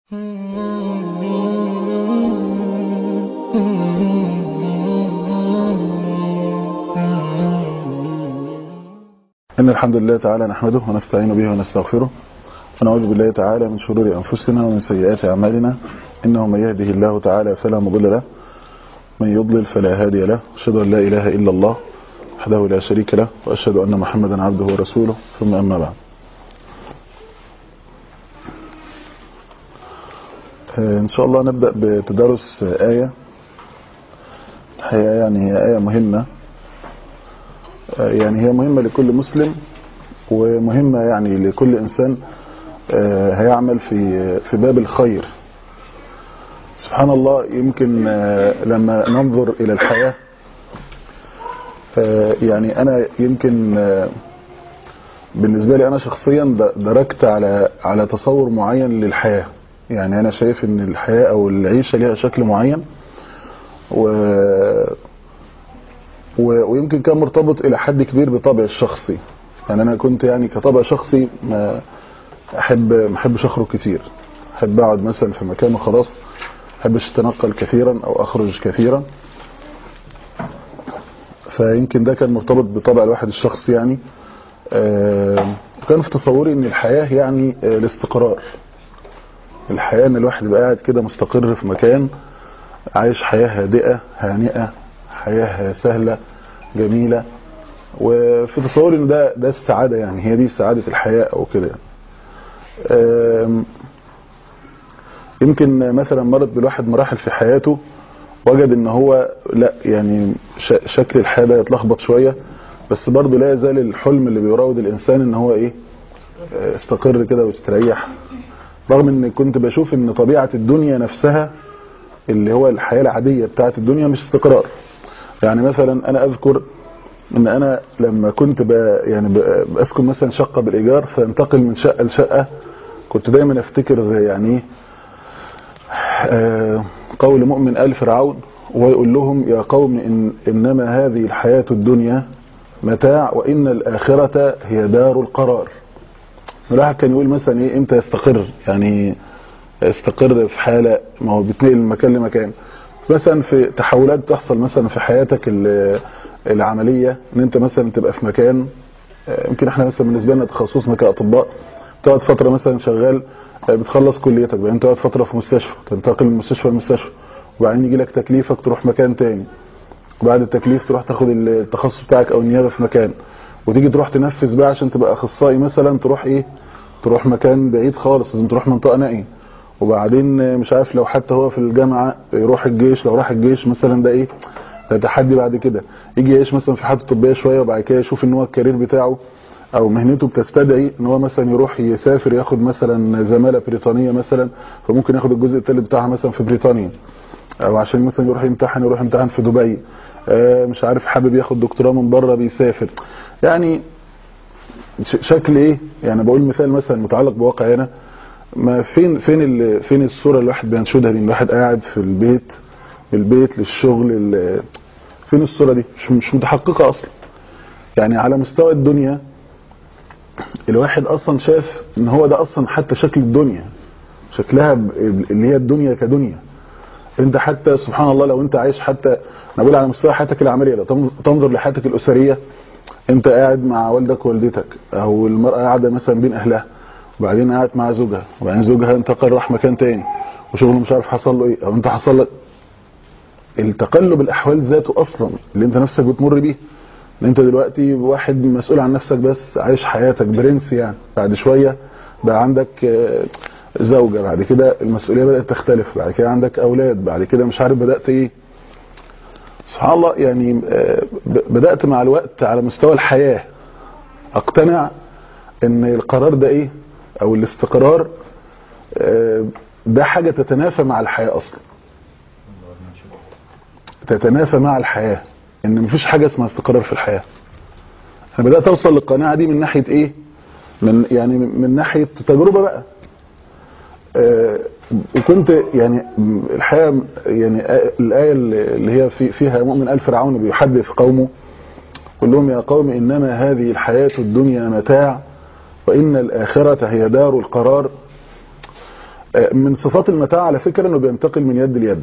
إن الحمد لله تعالى نحمده ونستعين به ونستغفره ونعوذ بالله تعالى من شرور أنفسنا ومن سيئات أعمالنا إنه من يهده الله تعالى فلا مضل له من يضلل فلا هادي له أشهد أن لا إله إلا الله وحده لا شريك له وأشهد أن محمدا عبده ورسوله ثم أما بعد إن شاء الله نبدأ بتدرس آية الحقيقة يعني هي آية مهمة يعني هي مهمة لكل مسلم ومهمة يعني لكل إنسان هيعمل في في باب الخير سبحان الله يمكن لما ننظر إلى الحياة يعني أنا يمكن بالنسبة لي أنا شخصيا دركت على على تصور معين للحياة يعني أنا شايف إن الحياة أو العيشة ليها شكل معين و ويمكن كان مرتبط الى حد كبير بطبع الشخصي يعني انا كنت يعني كطبع شخصي ما احب ما احبش اخرج كتير احب اقعد مثلا في مكان وخلاص ما احبش اتنقل كثيرا او اخرج كثيرا فيمكن ده كان مرتبط بطبع الواحد الشخصي يعني وكان في تصوري ان الحياة يعني الاستقرار الحياة ان الواحد يبقى قاعد كده مستقر في مكان عايش حياة هادئة هانئة حياة سهلة جميلة وفي تصوري ان ده ده السعادة يعني هي دي سعادة الحياة او كده يعني يمكن مثلا مرت بالواحد مراحل في حياته وجد ان هو لا يعني شكل الحياة ده يتلخبط شوية بس برضه لا يزال الحلم اللي بيراود الانسان ان هو ايه استقر كده واستريح رغم ان كنت بشوف ان طبيعة الدنيا نفسها اللي هو الحياة العادية بتاعت الدنيا مش استقرار يعني مثلا انا اذكر ان انا لما كنت ب يعني بسكن مثلا شقه بالايجار فانتقل من شقه لشقه كنت دايما افتكر يعني آه قول مؤمن ال فرعون ويقول لهم يا قوم إن انما هذه الحياه الدنيا متاع وان الاخره هي دار القرار الواحد كان يقول مثلا ايه امتى يستقر يعني يستقر في حاله ما هو بيتنقل من مكان لمكان مثلا في تحولات تحصل مثلا في حياتك العملية ان انت مثلا تبقى في مكان يمكن احنا مثلا بالنسبة لنا تخصصنا كأطباء تقعد فترة مثلا شغال بتخلص كليتك بعدين تقعد فترة في مستشفى تنتقل من مستشفى لمستشفى وبعدين يجي لك تكليفك تروح مكان تاني وبعد التكليف تروح تاخد التخصص بتاعك او النيابة في مكان وتيجي تروح تنفذ بقى عشان تبقى اخصائي مثلا تروح ايه تروح مكان بعيد خالص لازم تروح منطقة نائية وبعدين مش عارف لو حتى هو في الجامعة يروح الجيش لو راح الجيش مثلا ده ايه ده تحدي بعد كده يجي يعيش مثلا في حياته الطبيه شويه وبعد كده يشوف ان هو الكارير بتاعه او مهنته بتستدعي ان هو مثلا يروح يسافر ياخد مثلا زماله بريطانيه مثلا فممكن ياخد الجزء الثالث بتاعها مثلا في بريطانيا او عشان مثلا يروح يمتحن يروح يمتحن في دبي آه مش عارف حابب ياخد دكتوراه من بره بيسافر يعني شكل ايه يعني بقول مثال مثلا متعلق بواقع هنا ما فين فين فين الصوره اللي الواحد بينشدها دي الواحد قاعد في البيت البيت للشغل فين الصورة دي مش, مش متحققة أصلا يعني على مستوى الدنيا الواحد أصلا شاف ان هو ده أصلا حتى شكل الدنيا شكلها اللي هي الدنيا كدنيا انت حتى سبحان الله لو انت عايش حتى انا بقول على مستوى حياتك العملية لو تنظر لحياتك الأسرية انت قاعد مع والدك ووالدتك او المرأة قاعدة مثلا بين أهلها وبعدين قاعد مع زوجها وبعدين زوجها انتقل راح مكان تاني وشغله مش عارف حصل له ايه او انت حصل لك التقلب الاحوال ذاته اصلا اللي انت نفسك بتمر بيه ان انت دلوقتي واحد مسؤول عن نفسك بس عايش حياتك برنس يعني بعد شوية بقى عندك زوجة بعد كده المسؤولية بدأت تختلف بعد كده عندك اولاد بعد كده مش عارف بدأت ايه سبحان الله يعني بدأت مع الوقت على مستوى الحياة اقتنع ان القرار ده ايه او الاستقرار ده حاجة تتنافى مع الحياة اصلا تتنافى مع الحياة ان مفيش حاجة اسمها استقرار في الحياة انا بدأت اوصل للقناعة دي من ناحية ايه من يعني من ناحية تجربة بقى آه وكنت يعني الحقيقة يعني الآية اللي هي في فيها مؤمن آل فرعون بيحدث قومه يقول لهم يا قوم إنما هذه الحياة الدنيا متاع وإن الآخرة هي دار القرار من صفات المتاع على فكرة انه بينتقل من يد ليد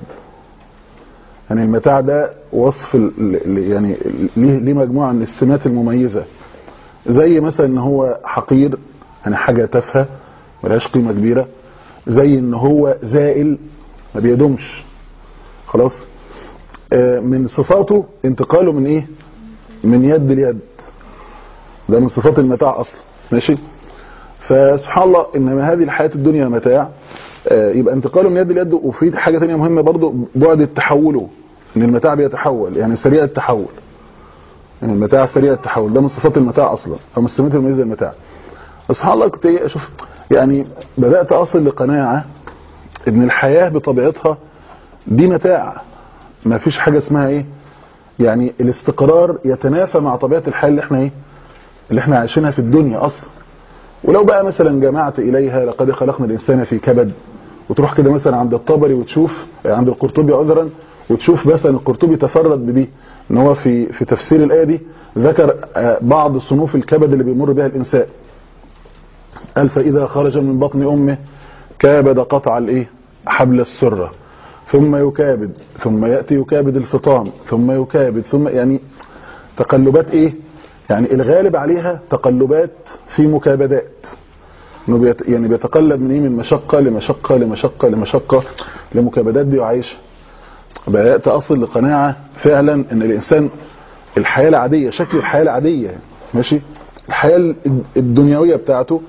يعني المتاع ده وصف يعني ليه ليه مجموعة من السمات المميزة زي مثلا ان هو حقير يعني حاجة تافهة ملهاش قيمة كبيرة زي ان هو زائل ما بيدومش خلاص من صفاته انتقاله من ايه من يد ليد ده من صفات المتاع اصلا ماشي فسبحان الله انما هذه الحياة الدنيا متاع يبقى انتقاله من يد ليد وفي حاجة تانية مهمة برضو بعد التحوله ان المتاع بيتحول يعني سريع التحول يعني المتاع سريع التحول ده من صفات المتاع اصلا او من السمات المميزه المتاع سبحان الله كنت ايه اشوف يعني بدات اصل لقناعه ان الحياه بطبيعتها دي متاع ما فيش حاجه اسمها ايه يعني الاستقرار يتنافى مع طبيعه الحياه اللي احنا ايه اللي احنا عايشينها في الدنيا اصلا ولو بقى مثلا جمعت اليها لقد خلقنا الانسان في كبد وتروح كده مثلا عند الطبري وتشوف عند القرطبي عذرا وتشوف مثلا القرطبي تفرد بدي ان هو في في تفسير الايه دي ذكر بعض صنوف الكبد اللي بيمر بها الانسان قال فاذا خرج من بطن امه كابد قطع الايه حبل السره ثم يكابد ثم ياتي يكابد الفطام ثم يكابد ثم يعني تقلبات ايه يعني الغالب عليها تقلبات في مكابدات انه بيت يعني بيتقلب من ايه من مشقه لمشقه لمشقه لمشقه لمكابدات بيعيشها بدات اصل لقناعه فعلا ان الانسان الحياه العاديه شكل الحياه العاديه ماشي الحياه الدنيويه بتاعته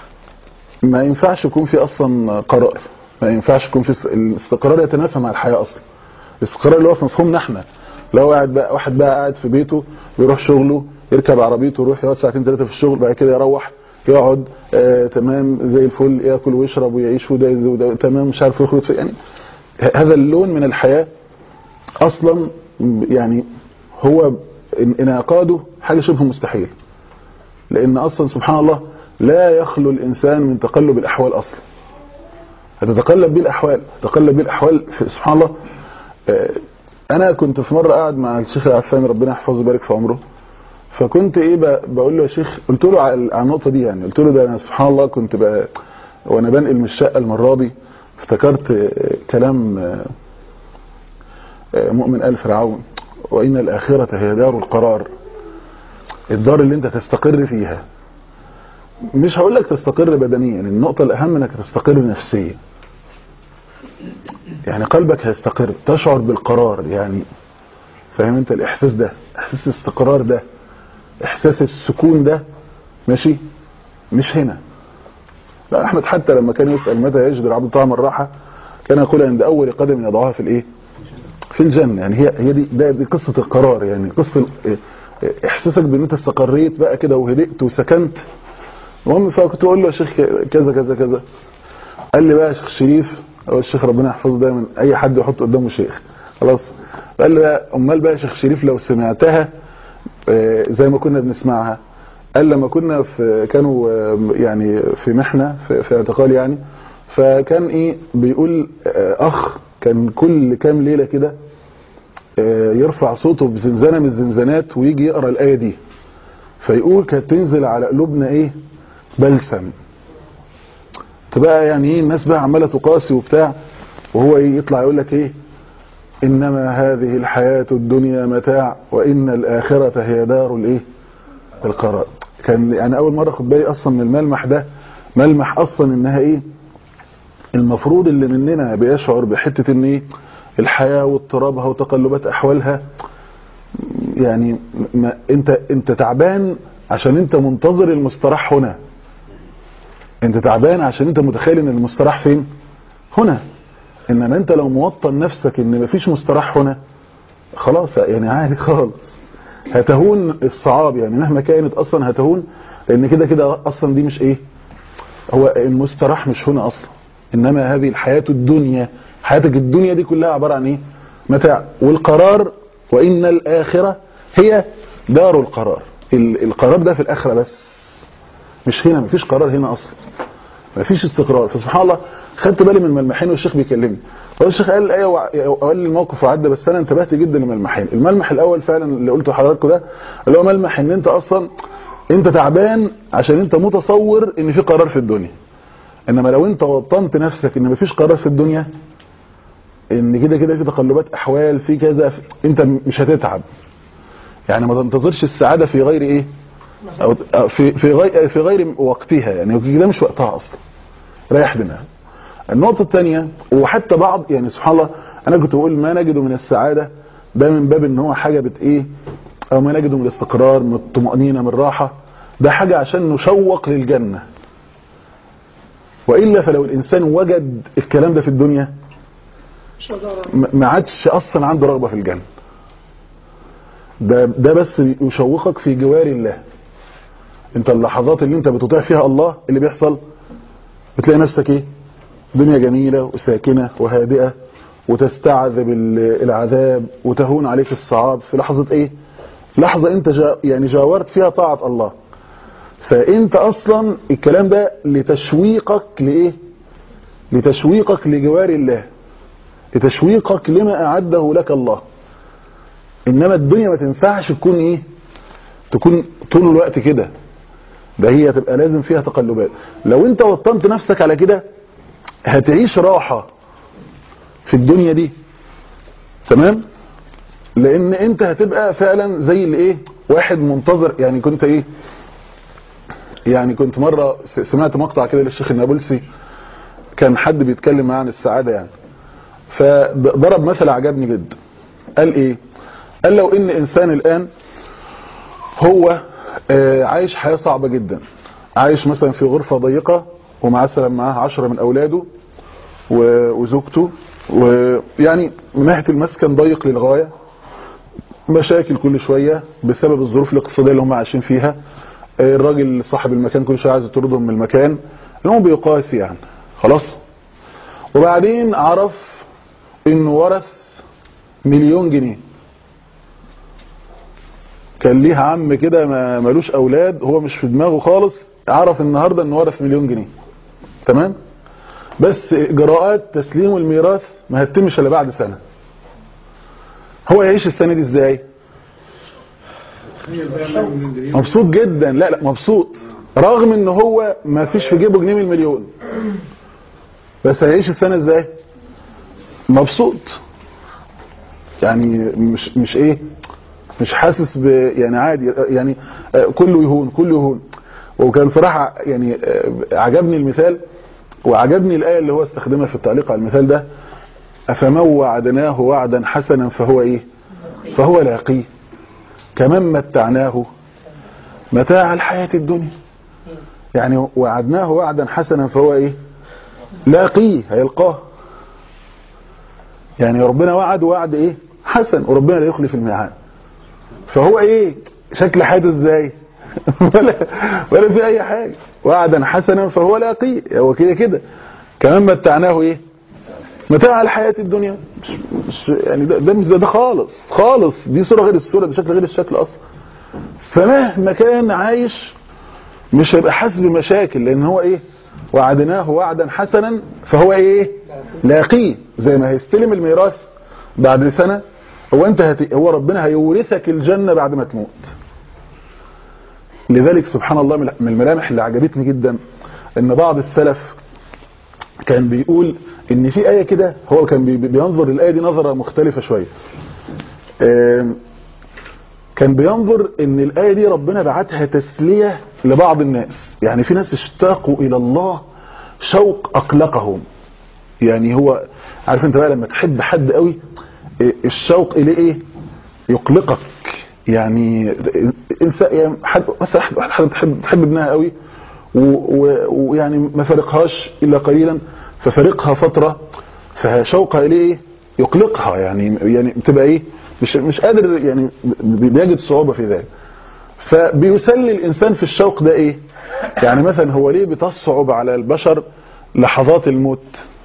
ما ينفعش يكون في اصلا قرار ما ينفعش يكون في الاستقرار يتنافى مع الحياه اصلا الاستقرار اللي هو في مفهومنا احنا لو قاعد بقى واحد بقى قاعد في بيته بيروح شغله يركب عربيته يروح يقعد ساعتين ثلاثه في الشغل بعد كده يروح يقعد آه تمام زي الفل ياكل ويشرب ويعيش وده, وده تمام مش عارف يخرج يعني هذا اللون من الحياه اصلا يعني هو انعقاده حاجه شبه مستحيل لان اصلا سبحان الله لا يخلو الانسان من تقلب الاحوال اصلا هتتقلب بيه الاحوال تقلب بيه الاحوال سبحان الله انا كنت في مره قاعد مع الشيخ العفاني ربنا يحفظه ويبارك في عمره فكنت ايه بقول له يا شيخ قلت له على النقطه دي يعني قلت له ده انا سبحان الله كنت بقى وانا بنقل من الشقه المره دي افتكرت كلام مؤمن آل فرعون وإن الآخرة هي دار القرار الدار اللي انت تستقر فيها مش هقول لك تستقر بدنيا النقطة الأهم انك تستقر نفسيا يعني قلبك هيستقر تشعر بالقرار يعني فاهم انت الإحساس ده إحساس الاستقرار ده إحساس السكون ده ماشي مش هنا لا أحمد حتى لما كان يسأل متى يجد العبد طعم الراحة كان يقول عند أول قدم يضعها في الإيه في الجنة يعني هي هي دي ده دي قصة القرار يعني قصة احساسك بان انت استقريت بقى كده وهدئت وسكنت المهم فكنت اقول له يا شيخ كذا كذا كذا قال لي بقى يا شيخ شريف هو الشيخ ربنا يحفظه دايما اي حد يحط قدامه شيخ خلاص قال لي بقى امال بقى يا شيخ شريف لو سمعتها زي ما كنا بنسمعها قال لما كنا في كانوا يعني في محنه في, في اعتقال يعني فكان ايه بيقول اخ كان كل كام ليلة كده يرفع صوته بزنزانة من الزنزانات ويجي يقرأ الآية دي فيقول كانت تنزل على قلوبنا ايه بلسم تبقى يعني ايه الناس بقى عمالة تقاسي وبتاع وهو ايه يطلع يقول لك ايه انما هذه الحياة الدنيا متاع وان الاخرة هي دار الايه القرار كان يعني اول مرة خد بالي اصلا من الملمح ده ملمح اصلا انها ايه المفروض اللي مننا بيشعر بحتة ان ايه الحياة واضطرابها وتقلبات احوالها يعني ما انت انت تعبان عشان انت منتظر المستراح هنا انت تعبان عشان انت متخيل ان المستراح فين هنا انما انت لو موطن نفسك ان مفيش مستراح هنا خلاص يعني عادي خالص هتهون الصعاب يعني مهما كانت اصلا هتهون لان كده كده اصلا دي مش ايه هو المستراح مش هنا اصلا انما هذه الحياة الدنيا حياتك الدنيا دي كلها عبارة عن ايه متاع والقرار وان الاخرة هي دار القرار القرار ده في الاخرة بس مش هنا مفيش قرار هنا اصلا مفيش استقرار فسبحان الله خدت بالي من ملمحين والشيخ بيكلمني هو الشيخ قال الايه وقال لي الموقف وعدى بس انا انتبهت جدا لملمحين الملمح الاول فعلا اللي قلته لحضراتكم ده اللي هو ملمح ان انت اصلا انت تعبان عشان انت متصور ان في قرار في الدنيا انما لو انت وطنت نفسك ان مفيش قرار في الدنيا ان كده كده في تقلبات احوال في كذا في انت مش هتتعب يعني ما تنتظرش السعاده في غير ايه او أو في في غير في غير وقتها يعني ده مش وقتها اصلا ريح دماغك النقطه الثانيه وحتى بعض يعني سبحان الله انا كنت بقول ما نجده من السعاده ده من باب ان هو حاجه بت ايه او ما نجده من الاستقرار من الطمانينه من الراحه ده حاجه عشان نشوق للجنه والا فلو الانسان وجد الكلام ده في الدنيا ما ما عادش اصلا عنده رغبه في الجنه ده ده بس يشوقك في جوار الله انت اللحظات اللي انت بتطيع فيها الله اللي بيحصل بتلاقي نفسك ايه دنيا جميله وساكنه وهادئه وتستعذب ال- العذاب وتهون عليك الصعاب في لحظه ايه لحظه انت جا يعني جاورت فيها طاعه الله فانت اصلا الكلام ده لتشويقك لايه لتشويقك لجوار الله لتشويقك لما اعده لك الله انما الدنيا ما تنفعش تكون ايه تكون طول الوقت كده ده هي تبقى لازم فيها تقلبات لو انت وطنت نفسك على كده هتعيش راحة في الدنيا دي تمام لان انت هتبقى فعلا زي اللي ايه واحد منتظر يعني كنت ايه يعني كنت مرة س- سمعت مقطع كده للشيخ النابلسي كان حد بيتكلم معاه عن السعادة يعني فضرب مثل عجبني جدا قال ايه قال لو ان انسان الان هو آه، عايش حياة صعبة جدا عايش مثلا في غرفة ضيقة ومثلا معاه عشرة من اولاده و- وزوجته ويعني من ناحية المسكن ضيق للغاية مشاكل كل شوية بسبب الظروف الاقتصادية اللي هم عايشين فيها آه، الراجل صاحب المكان كل شوية عايز يطردهم من المكان اللي هم بيقاسي يعني خلاص وبعدين عرف انه ورث مليون جنيه كان ليه عم كده ما ملوش اولاد هو مش في دماغه خالص عرف النهارده انه ورث مليون جنيه تمام بس اجراءات تسليم الميراث ما هتتمش الا بعد سنه هو يعيش السنه دي ازاي مبسوط جدا لا لا مبسوط رغم ان هو ما فيش في جيبه جنيه من المليون بس هيعيش السنه ازاي مبسوط يعني مش مش ايه مش حاسس ب يعني عادي يعني آه، كله يهون كله يهون وكان صراحه يعني آه، عجبني المثال وعجبني الايه اللي هو استخدمها في التعليق على المثال ده افمن وعدناه وعدا حسنا فهو ايه فهو لاقيه كمن متعناه متاع الحياه الدنيا يعني وعدناه وعدا حسنا فهو ايه لاقيه هيلقاه يعني ربنا وعد وعد ايه حسن وربنا لا يخلف الميعاد فهو ايه شكل حياته ازاي ولا ولا في اي حاجه وعدا حسنا فهو لاقيه هو كده كده كمان متعناه ايه متاع الحياه الدنيا مش, مش يعني ده, ده مش ده, ده خالص خالص دي صوره غير الصوره ده شكل غير الشكل اصلا فمهما كان عايش مش هيبقى حاسس بمشاكل لان هو ايه وعدناه وعدا حسنا فهو ايه لاقيه زي ما هيستلم الميراث بعد سنه هو انت هت... هو ربنا هيورثك الجنه بعد ما تموت لذلك سبحان الله من الملامح اللي عجبتني جدا ان بعض السلف كان بيقول ان في ايه كده هو كان بي- بينظر الايه دي نظره مختلفه شويه آم، كان بينظر ان الايه دي ربنا بعتها تسليه لبعض الناس يعني في ناس اشتاقوا الى الله شوق اقلقهم يعني هو عارف انت بقى لما تحب حد قوي إيه، الشوق اليه ايه يقلقك يعني انسان يعني حد مثلا حد حد تحب تحب ابنها قوي و- و- ويعني ما فارقهاش الا قليلا ففارقها فتره فشوقها اليه ايه يقلقها يعني يعني بتبقى ايه مش مش قادر يعني بي- بيجد صعوبه في ذلك فبيسلي الانسان في الشوق ده ايه يعني مثلا هو ليه بتصعب على البشر لحظات الموت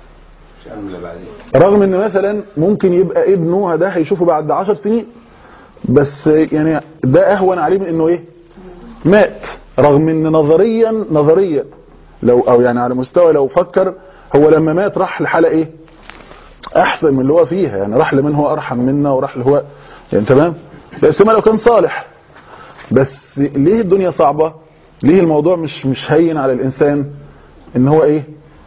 رغم ان مثلا ممكن يبقى ابنه ده هيشوفه بعد عشر سنين بس يعني ده اهون عليه من انه ايه مات رغم ان نظريا نظريا لو او يعني على مستوى لو فكر هو لما مات راح لحالة ايه احسن من اللي هو فيها يعني راح لمن هو ارحم منا وراح اللي هو يعني تمام بس ما لو كان صالح بس ليه الدنيا صعبة ليه الموضوع مش مش هين على الانسان ان هو ايه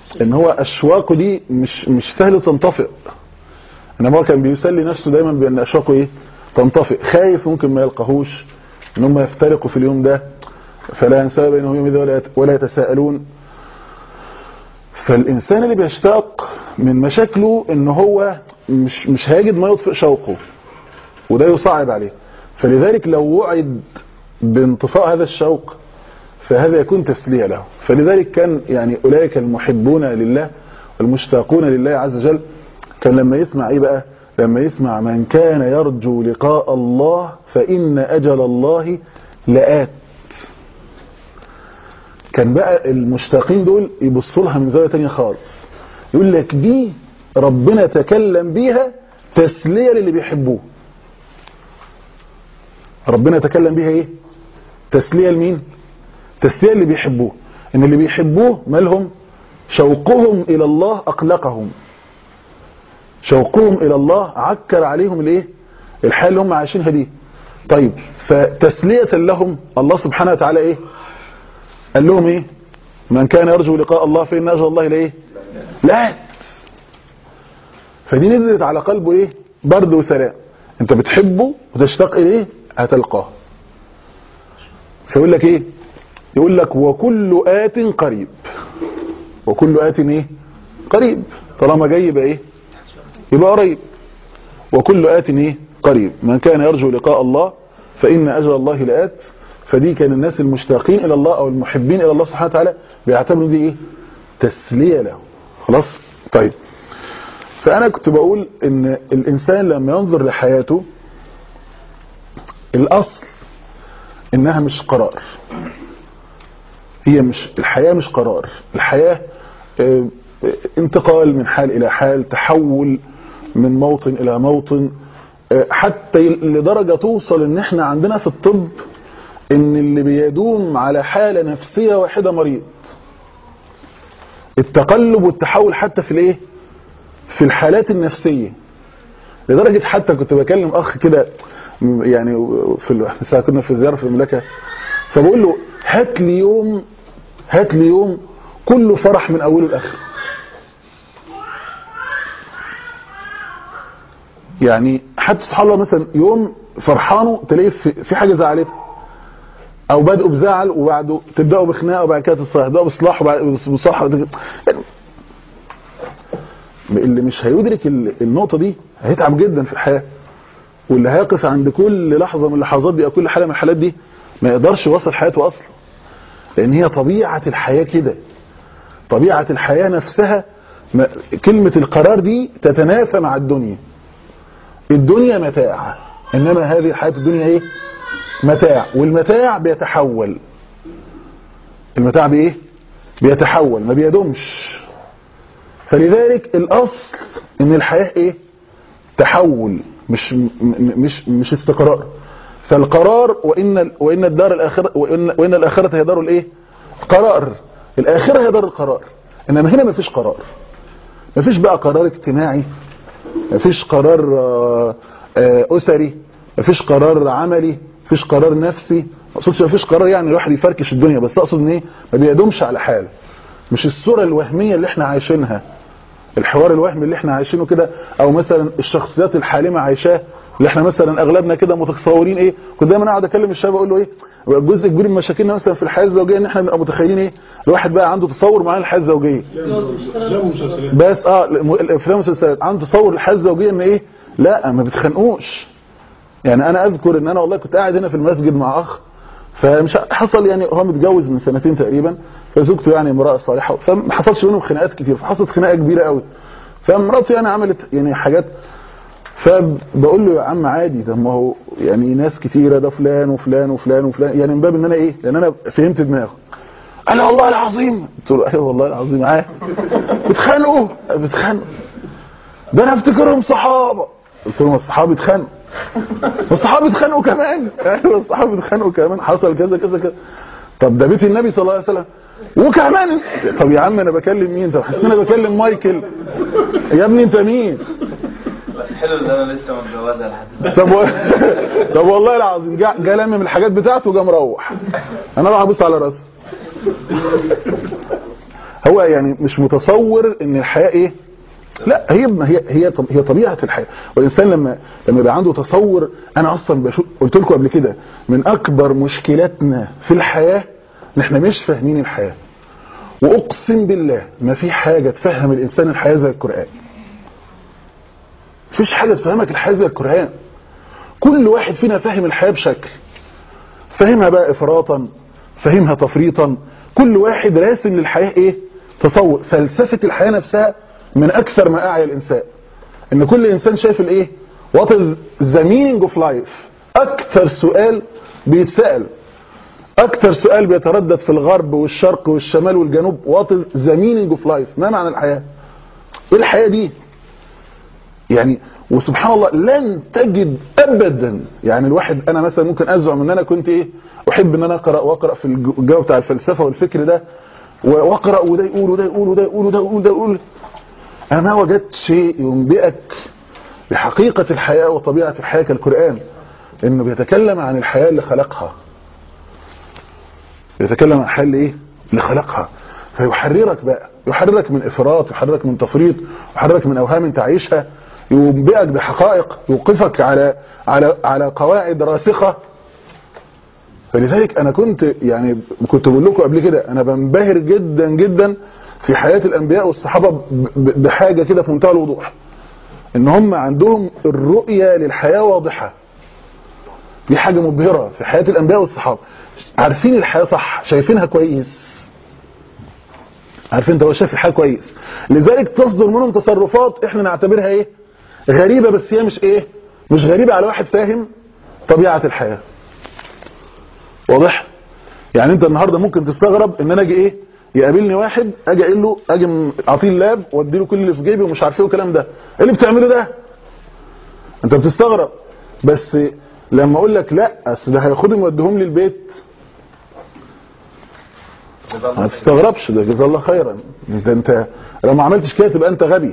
ان هو اشواقه دي مش مش سهل تنطفئ انما هو كان بيسلي نفسه دايما بان اشواقه ايه تنطفئ خايف ممكن ما يلقاهوش ان هم يفترقوا في اليوم ده فلا ينسى بينهم يوم إذا ولا يت- ولا يتساءلون فالانسان اللي بيشتاق من مشاكله ان هو مش مش هيجد ما يطفئ شوقه وده يصعب عليه فلذلك لو وعد بانطفاء هذا الشوق فهذا يكون تسلية له فلذلك كان يعني أولئك المحبون لله والمشتاقون لله عز وجل كان لما يسمع ايه بقى لما يسمع من كان يرجو لقاء الله فإن أجل الله لآت كان بقى المشتاقين دول يبصوا لها من زاوية تانية خالص يقول لك دي ربنا تكلم بيها تسلية للي بيحبوه ربنا تكلم بيها ايه تسلية لمين تسلية اللي بيحبوه ان اللي بيحبوه مالهم شوقهم الى الله اقلقهم شوقهم الى الله عكر عليهم الايه الحال اللي هم عايشينها دي طيب فتسلية لهم الله سبحانه وتعالى ايه قال لهم ايه من كان يرجو لقاء الله فإن أجل الله لايه لا فدي نزلت على قلبه ايه برد وسلام انت بتحبه وتشتاق اليه هتلقاه فيقول لك ايه يقول لك وكل آت قريب وكل آت ايه قريب طالما جاي يبقى ايه يبقى قريب وكل آت ايه قريب من كان يرجو لقاء الله فإن أجل الله لآت فدي كان الناس المشتاقين إلى الله أو المحبين إلى الله سبحانه وتعالى بيعتبروا دي إيه تسلية له خلاص طيب فأنا كنت بقول إن الإنسان لما ينظر لحياته الأصل إنها مش قرار هي مش الحياة مش قرار الحياة آه، آه، انتقال من حال إلى حال تحول من موطن إلى موطن آه، حتى لدرجة توصل إن إحنا عندنا في الطب إن اللي بيدوم على حالة نفسية واحدة مريض التقلب والتحول حتى في الايه في الحالات النفسية لدرجة حتى كنت بكلم اخ كده يعني في ال- ساعة كنا في زيارة في المملكة فبقول له هات لي يوم هات لي يوم كله فرح من اوله لاخره يعني حتى سبحان الله مثلا يوم فرحانه تلاقيه في في حاجه زعلته او بدأوا بزعل وبعده تبداوا بخناقه وبعد كده تصلح تبداوا باصلاح وبعد بصلح يعني اللي مش هيدرك ال- النقطه دي هيتعب جدا في الحياه واللي هيقف عند كل لحظه من اللحظات دي او كل حاله من الحالات دي ما يقدرش يوصل حياته اصلا لان هي طبيعه الحياه كده طبيعه الحياه نفسها ما- كلمه القرار دي تتنافى مع الدنيا الدنيا متاع انما هذه الحياه الدنيا ايه متاع والمتاع بيتحول المتاع بايه بيتحول ما بيدومش فلذلك الاصل ان الحياه ايه تحول مش م- م- مش مش استقرار فالقرار وان وان الدار الاخره وان وان الاخره هي دار الايه قرار الاخره هي دار القرار انما هنا مفيش قرار مفيش بقى قرار اجتماعي مفيش قرار آه، آه، اسري مفيش قرار عملي مفيش قرار نفسي ما اقصدش مفيش قرار يعني الواحد يفركش الدنيا بس اقصد ان ايه ما بيدومش على حال مش الصوره الوهميه اللي احنا عايشينها الحوار الوهمي اللي احنا عايشينه كده او مثلا الشخصيات الحالمه عايشاه اللي احنا مثلا اغلبنا كده متصورين ايه كنت دايما اقعد اكلم الشباب اقول له ايه جزء كبير من مشاكلنا مثلا في الحياه الزوجيه ان احنا بنبقى متخيلين ايه الواحد بقى عنده تصور معين للحياه الزوجيه لا مسلسلات بس اه الم- الافلام والمسلسلات عنده تصور الحياه الزوجيه ان ايه لا ما بتخانقوش يعني انا اذكر ان انا والله كنت قاعد هنا في المسجد مع اخ فمش حصل يعني هو متجوز من سنتين تقريبا فزوجته يعني امراه صالحه فما حصلش بينهم خناقات كتير فحصلت خناقه كبيره قوي فمراته يعني عملت يعني حاجات فبقول له يا عم عادي ده ما هو يعني ناس كتيره ده فلان وفلان وفلان وفلان يعني من باب ان انا ايه لان انا فهمت دماغه قال لي والله العظيم قلت له ايوه والله العظيم عادي بيتخانقوا بيتخانقوا ده انا افتكرهم صحابه قلت لهم الصحابه اتخانقوا والصحابه اتخانقوا كمان ايوه الصحابه اتخانقوا كمان حصل كذا كذا كذا طب ده بيت النبي صلى الله عليه وسلم وكمان طب يا عم انا بكلم مين طب حاسس إن انا بكلم مايكل يا ابني انت مين بس حلو ان انا لسه متجوزها لحد طب و... طب والله العظيم جا جا لمم الحاجات بتاعته وجا مروح انا راح ابص على راسه هو يعني مش متصور ان الحياه ايه لا هي هي هي هي طبيعه الحياه والانسان لما لما يبقى عنده تصور انا اصلا بشوف قلت لكم قبل كده من اكبر مشكلاتنا في الحياه ان احنا مش فاهمين الحياه واقسم بالله ما في حاجه تفهم الانسان الحياه زي القران مفيش حاجه تفهمك الحياه زي القران كل واحد فينا فاهم الحياه بشكل فاهمها بقى افراطا فاهمها تفريطا كل واحد راسم للحياه ايه تصور فلسفه الحياه نفسها من اكثر ما اعيا الانسان ان كل انسان شايف الايه وات ذا مينينج اوف لايف اكثر سؤال بيتسال اكثر سؤال بيتردد في الغرب والشرق والشمال والجنوب وات ذا مينينج اوف لايف ما معنى الحياه ايه الحياه دي يعني وسبحان الله لن تجد ابدا يعني الواحد انا مثلا ممكن ازعم ان انا كنت ايه احب ان انا اقرا واقرا في الجو بتاع الفلسفه والفكر ده واقرا وده يقول وده يقول وده يقول وده يقول وده يقول انا ما وجدت شيء ينبئك بحقيقه الحياه وطبيعه الحياه كالقران انه بيتكلم عن الحياه اللي خلقها بيتكلم عن الحياه اللي ايه اللي خلقها فيحررك بقى يحررك من افراط يحررك من تفريط يحررك من اوهام تعيشها ينبئك بحقائق يوقفك على على على قواعد راسخه فلذلك انا كنت يعني كنت بقول لكم قبل كده انا بنبهر جدا جدا في حياه الانبياء والصحابه بحاجه كده في منتهى الوضوح ان هم عندهم الرؤيه للحياه واضحه دي حاجه مبهره في حياه الانبياء والصحابه عارفين الحياه صح شايفينها كويس عارفين انت هو شايف الحياه كويس لذلك تصدر منهم تصرفات احنا نعتبرها ايه غريبه بس هي مش ايه مش غريبه على واحد فاهم طبيعه الحياه واضح يعني انت النهارده ممكن تستغرب ان انا اجي ايه يقابلني واحد اجي اقول له اجي اعطيه اللاب وادي له كل اللي في جيبي ومش عارف ايه والكلام ده ايه اللي بتعمله ده انت بتستغرب بس لما اقول لك لا اصل ده هياخدهم يوديهم لي البيت ما تستغربش ده جزاه الله خيرا انت انت لو ما عملتش كده تبقى انت غبي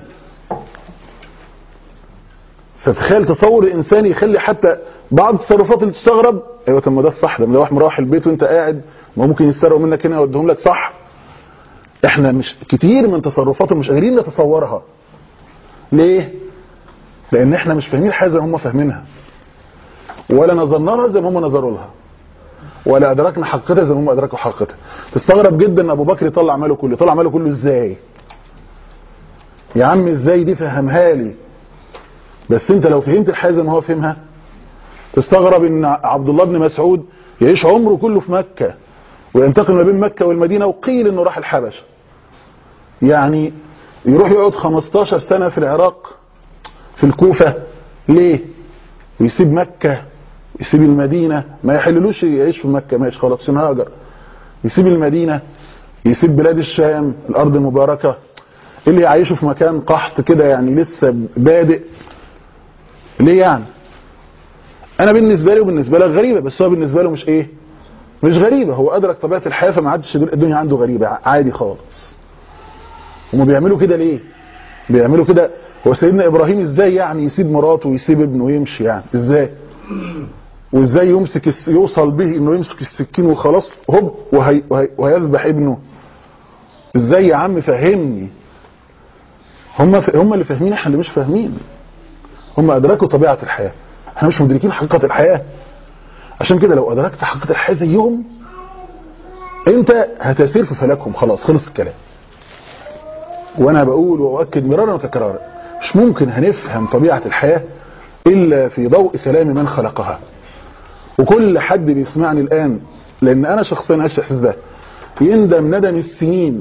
فتخيل تصور الانسان يخلي حتى بعض التصرفات اللي تستغرب ايوه طب ما ده الصح ده لو واحد مروح البيت وانت قاعد ما ممكن يسرقوا منك هنا يوديهم لك صح احنا مش كتير من تصرفاتهم مش قادرين نتصورها ليه لان احنا مش فاهمين حاجه زي ما هم فاهمينها ولا نظرنا لها زي ما هم نظروا لها ولا ادركنا حقيقتها زي ما هم ادركوا حقيقتها تستغرب جدا ان ابو بكر يطلع ماله كله يطلع ماله كله ازاي يا عم ازاي دي فهمها لي بس انت لو فهمت الحاجه زي ما هو فهمها تستغرب ان عبد الله بن مسعود يعيش عمره كله في مكه وينتقل ما بين مكه والمدينه وقيل انه راح الحبشه يعني يروح يقعد 15 سنه في العراق في الكوفه ليه ويسيب مكه يسيب المدينه ما يحللوش يعيش في مكه ماشي خلاص عشان هاجر يسيب المدينه يسيب بلاد الشام الارض المباركه اللي يعيشه في مكان قحط كده يعني لسه بادئ ليه يعني انا بالنسبه لي وبالنسبه لك غريبه بس هو بالنسبه له مش ايه مش غريبه هو ادرك طبيعه الحياه فما عادش الدنيا عنده غريبه عادي خالص هم بيعملوا كده ليه بيعملوا كده هو سيدنا ابراهيم ازاي يعني يسيب مراته ويسيب ابنه ويمشي يعني ازاي وازاي يمسك الس... يوصل به انه يمسك السكين وخلاص هوب وهي... وهي... وهيذبح ابنه ازاي يا عم فهمني هم ف... هم اللي فاهمين احنا اللي مش فاهمين هم ادركوا طبيعه الحياه احنا مش مدركين حقيقه الحياه عشان كده لو ادركت حقيقه الحياه زيهم انت هتسير في فلكهم خلاص خلص الكلام وانا بقول واؤكد مرارا وتكرارا مش ممكن هنفهم طبيعه الحياه الا في ضوء كلام من خلقها وكل حد بيسمعني الان لان انا شخصيا عايش الاحساس ده يندم ندم السنين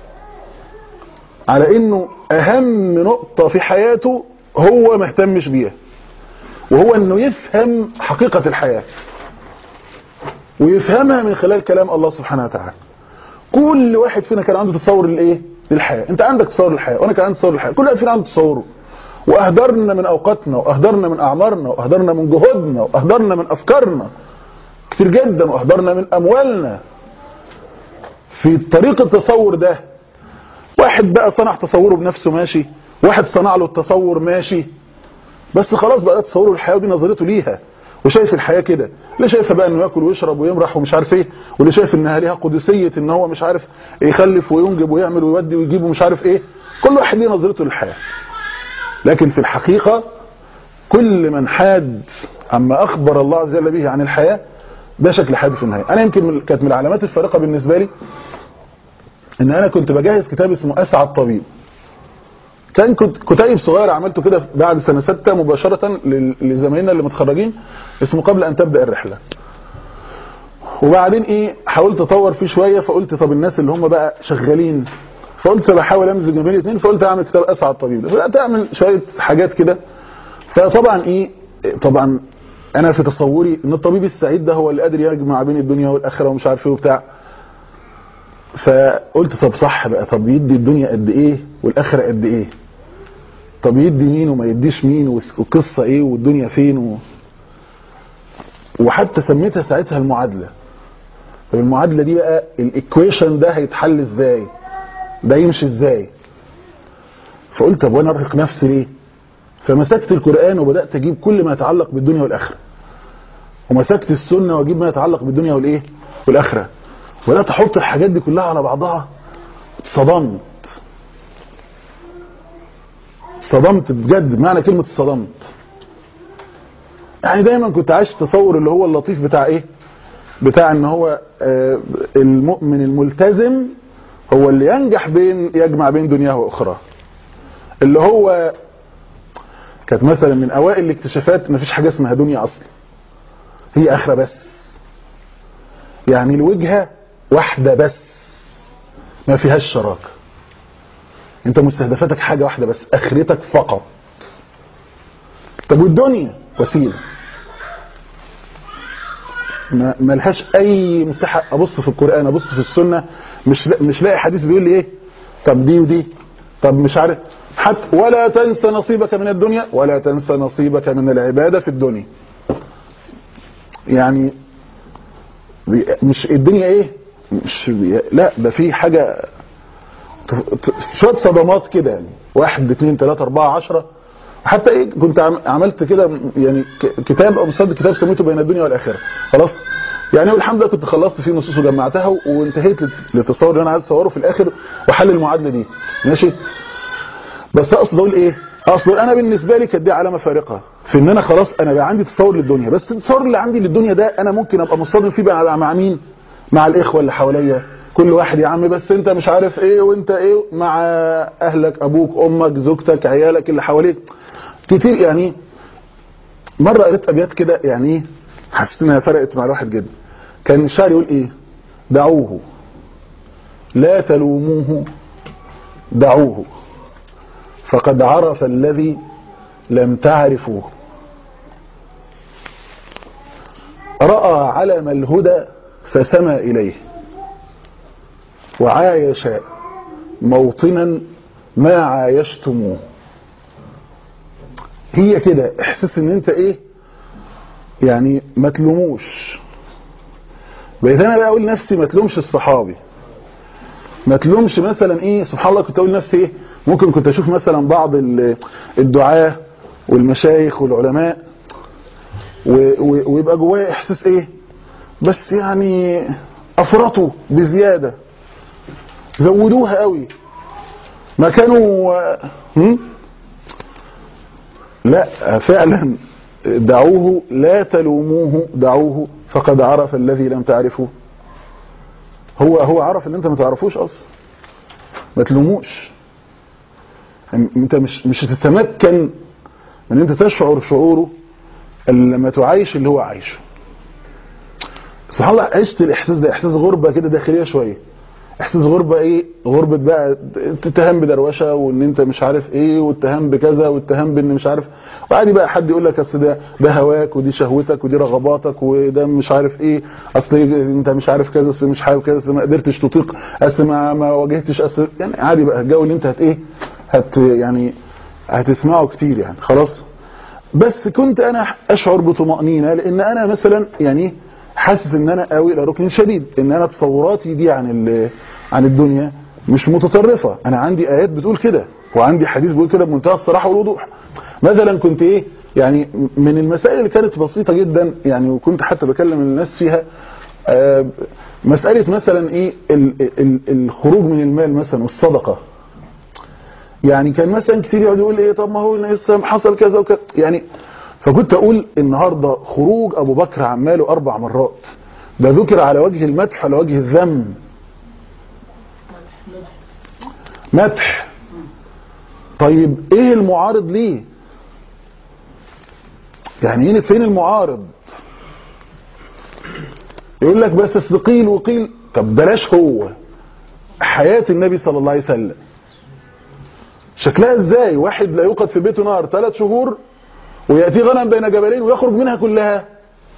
على انه اهم نقطه في حياته هو ما اهتمش بيها وهو انه يفهم حقيقه الحياه ويفهمها من خلال كلام الله سبحانه وتعالى كل واحد فينا كان عنده تصور للايه للحياه انت عندك تصور للحياه وانا كان عندي تصور للحياه كل واحد فينا عنده تصوره واهدرنا من اوقاتنا واهدرنا من اعمارنا واهدرنا من جهودنا واهدرنا من افكارنا كتير جدا واهدرنا من اموالنا في طريق التصور ده واحد بقى صنع تصوره بنفسه ماشي واحد صنع له التصور ماشي بس خلاص بقى تصوره الحياه ودي نظرته ليها وشايف الحياه كده اللي شايفها بقى انه ياكل ويشرب ويمرح ومش عارف ايه واللي شايف انها ليها قدسيه ان هو مش عارف يخلف وينجب ويعمل ويودي ويجيب ومش عارف ايه كل واحد ليه نظرته للحياه لكن في الحقيقه كل من حاد عما اخبر الله عز وجل به عن الحياه ده شكل حياته في النهايه انا يمكن من- كانت من العلامات الفارقه بالنسبه لي ان انا كنت بجهز كتاب اسمه اسعد طبيب كان كنت كتيب صغير عملته كده بعد سنه سته مباشره لل- لزمايلنا اللي متخرجين اسمه قبل ان تبدا الرحله وبعدين ايه حاولت اطور فيه شويه فقلت طب الناس اللي هم بقى شغالين فقلت بحاول امزج ما بين الاثنين فقلت اعمل كتاب اسعد طبيب بدات اعمل شويه حاجات كده فطبعا ايه طبعا انا في تصوري ان الطبيب السعيد ده هو اللي قادر يجمع بين الدنيا والاخره ومش عارف ايه وبتاع فقلت طب صح بقى طب يدي الدنيا قد ايه والاخره قد ايه طب يدي مين وما يديش مين والقصه ايه والدنيا فين و... وحتى سميتها ساعتها المعادله طب المعادله دي بقى الايكويشن ده هيتحل ازاي ده يمشي ازاي فقلت طب وانا ارهق نفسي ليه فمسكت القران وبدات اجيب كل ما يتعلق بالدنيا والاخره ومسكت السنه واجيب ما يتعلق بالدنيا والايه والاخره وبدات احط الحاجات دي كلها على بعضها اتصدمت صدمت بجد معنى كلمة صدمت يعني دايما كنت عايش تصور اللي هو اللطيف بتاع ايه بتاع ان هو آه، المؤمن الملتزم هو اللي ينجح بين يجمع بين دنياه واخرى اللي هو كانت مثلا من اوائل الاكتشافات مفيش حاجه اسمها دنيا اصلا هي اخره بس يعني الوجهه واحده بس ما فيهاش شراكه انت مستهدفاتك حاجه واحده بس اخرتك فقط طب والدنيا وسيله ما ملهاش اي مساحه ابص في القران ابص في السنه مش لا- مش لاقي حديث بيقول لي ايه طب دي ودي طب مش عارف حتى ولا تنسى نصيبك من الدنيا ولا تنسى نصيبك من العباده في الدنيا يعني بي- مش الدنيا ايه مش بي- لا ده في حاجه ت- شويه صدمات كده يعني واحد اثنين ثلاثة أربعة عشرة حتى ايه كنت عم- عملت كده يعني ك- كتاب او مصدر كتاب سميته بين الدنيا والاخره خلاص يعني والحمد لله كنت خلصت فيه نصوص وجمعتها و- وانتهيت لت- للتصور اللي انا عايز اصوره في الاخر وحل المعادله دي ماشي بس اقصد اقول ايه اقصد انا بالنسبه لي كانت دي علامه فارقه في ان انا خلاص انا بقى عندي تصور للدنيا بس التصور اللي عندي للدنيا ده انا ممكن ابقى مصطدم فيه بقى مع مين مع الاخوه اللي حواليا كل واحد يا عم بس انت مش عارف ايه وانت ايه مع اهلك ابوك امك زوجتك عيالك اللي حواليك كتير يعني مره قريت ابيات كده يعني ايه حسيت انها فرقت مع الواحد جدا كان الشاعر يقول ايه دعوه لا تلوموه دعوه فقد عرف الذي لم تعرفوه راى علم الهدى فسمى اليه وعايش موطنا ما عايشتموه هي كده احساس ان انت ايه يعني ما تلوموش بقيت انا بقى اقول لنفسي ما تلومش الصحابي ما تلومش مثلا ايه سبحان الله كنت اقول لنفسي ايه ممكن كنت اشوف مثلا بعض ال- الدعاة والمشايخ والعلماء و- و- ويبقى جوايا احساس ايه بس يعني افرطوا بزيادة زودوها قوي ما كانوا هم؟ لا فعلا دعوه لا تلوموه دعوه فقد عرف الذي لم تعرفه هو هو عرف ان انت ما تعرفوش اصلا ما تلوموش انت مش مش هتتمكن من انت تشعر شعوره الا لما تعايش اللي هو عايشه سبحان الله عشت الاحساس ده احساس غربه كده داخليه شويه احساس غربه ايه غربه بقى تتهم بدروشه وان انت مش عارف ايه واتهام بكذا واتهام بان مش عارف وعادي بقى حد يقول لك اصل ده ده هواك ودي شهوتك ودي رغباتك وده مش عارف ايه اصل انت مش عارف كذا اصل مش عارف كذا اصل ما قدرتش تطيق اصل ما ما واجهتش اصل يعني عادي بقى الجو اللي انت هت ايه هت يعني هتسمعه كتير يعني خلاص بس كنت انا اشعر بطمأنينة لان انا مثلا يعني حاسس ان انا قوي الى ركن شديد ان انا تصوراتي دي عن ال- عن الدنيا مش متطرفة انا عندي ايات بتقول كده وعندي حديث بيقول كده بمنتهى الصراحة والوضوح مثلا كنت ايه يعني من المسائل اللي كانت بسيطه جدا يعني وكنت حتى بكلم الناس فيها آه، مساله مثلا ايه ال- ال- الخروج من المال مثلا والصدقه يعني كان مثلا كتير يقعد يقول ايه طب ما هو النبي صلى الله عليه وسلم حصل كذا وكذا يعني فكنت اقول النهارده خروج ابو بكر عن ماله اربع مرات ده ذكر على وجه المدح على وجه الذم مدح طيب ايه المعارض ليه يعني هنا فين المعارض يقول لك بس أصل قيل وقيل طب بلاش هو حياة النبي صلى الله عليه وسلم شكلها ازاي واحد لا يوقد في بيته نار ثلاث شهور ويأتي غنم بين جبلين ويخرج منها كلها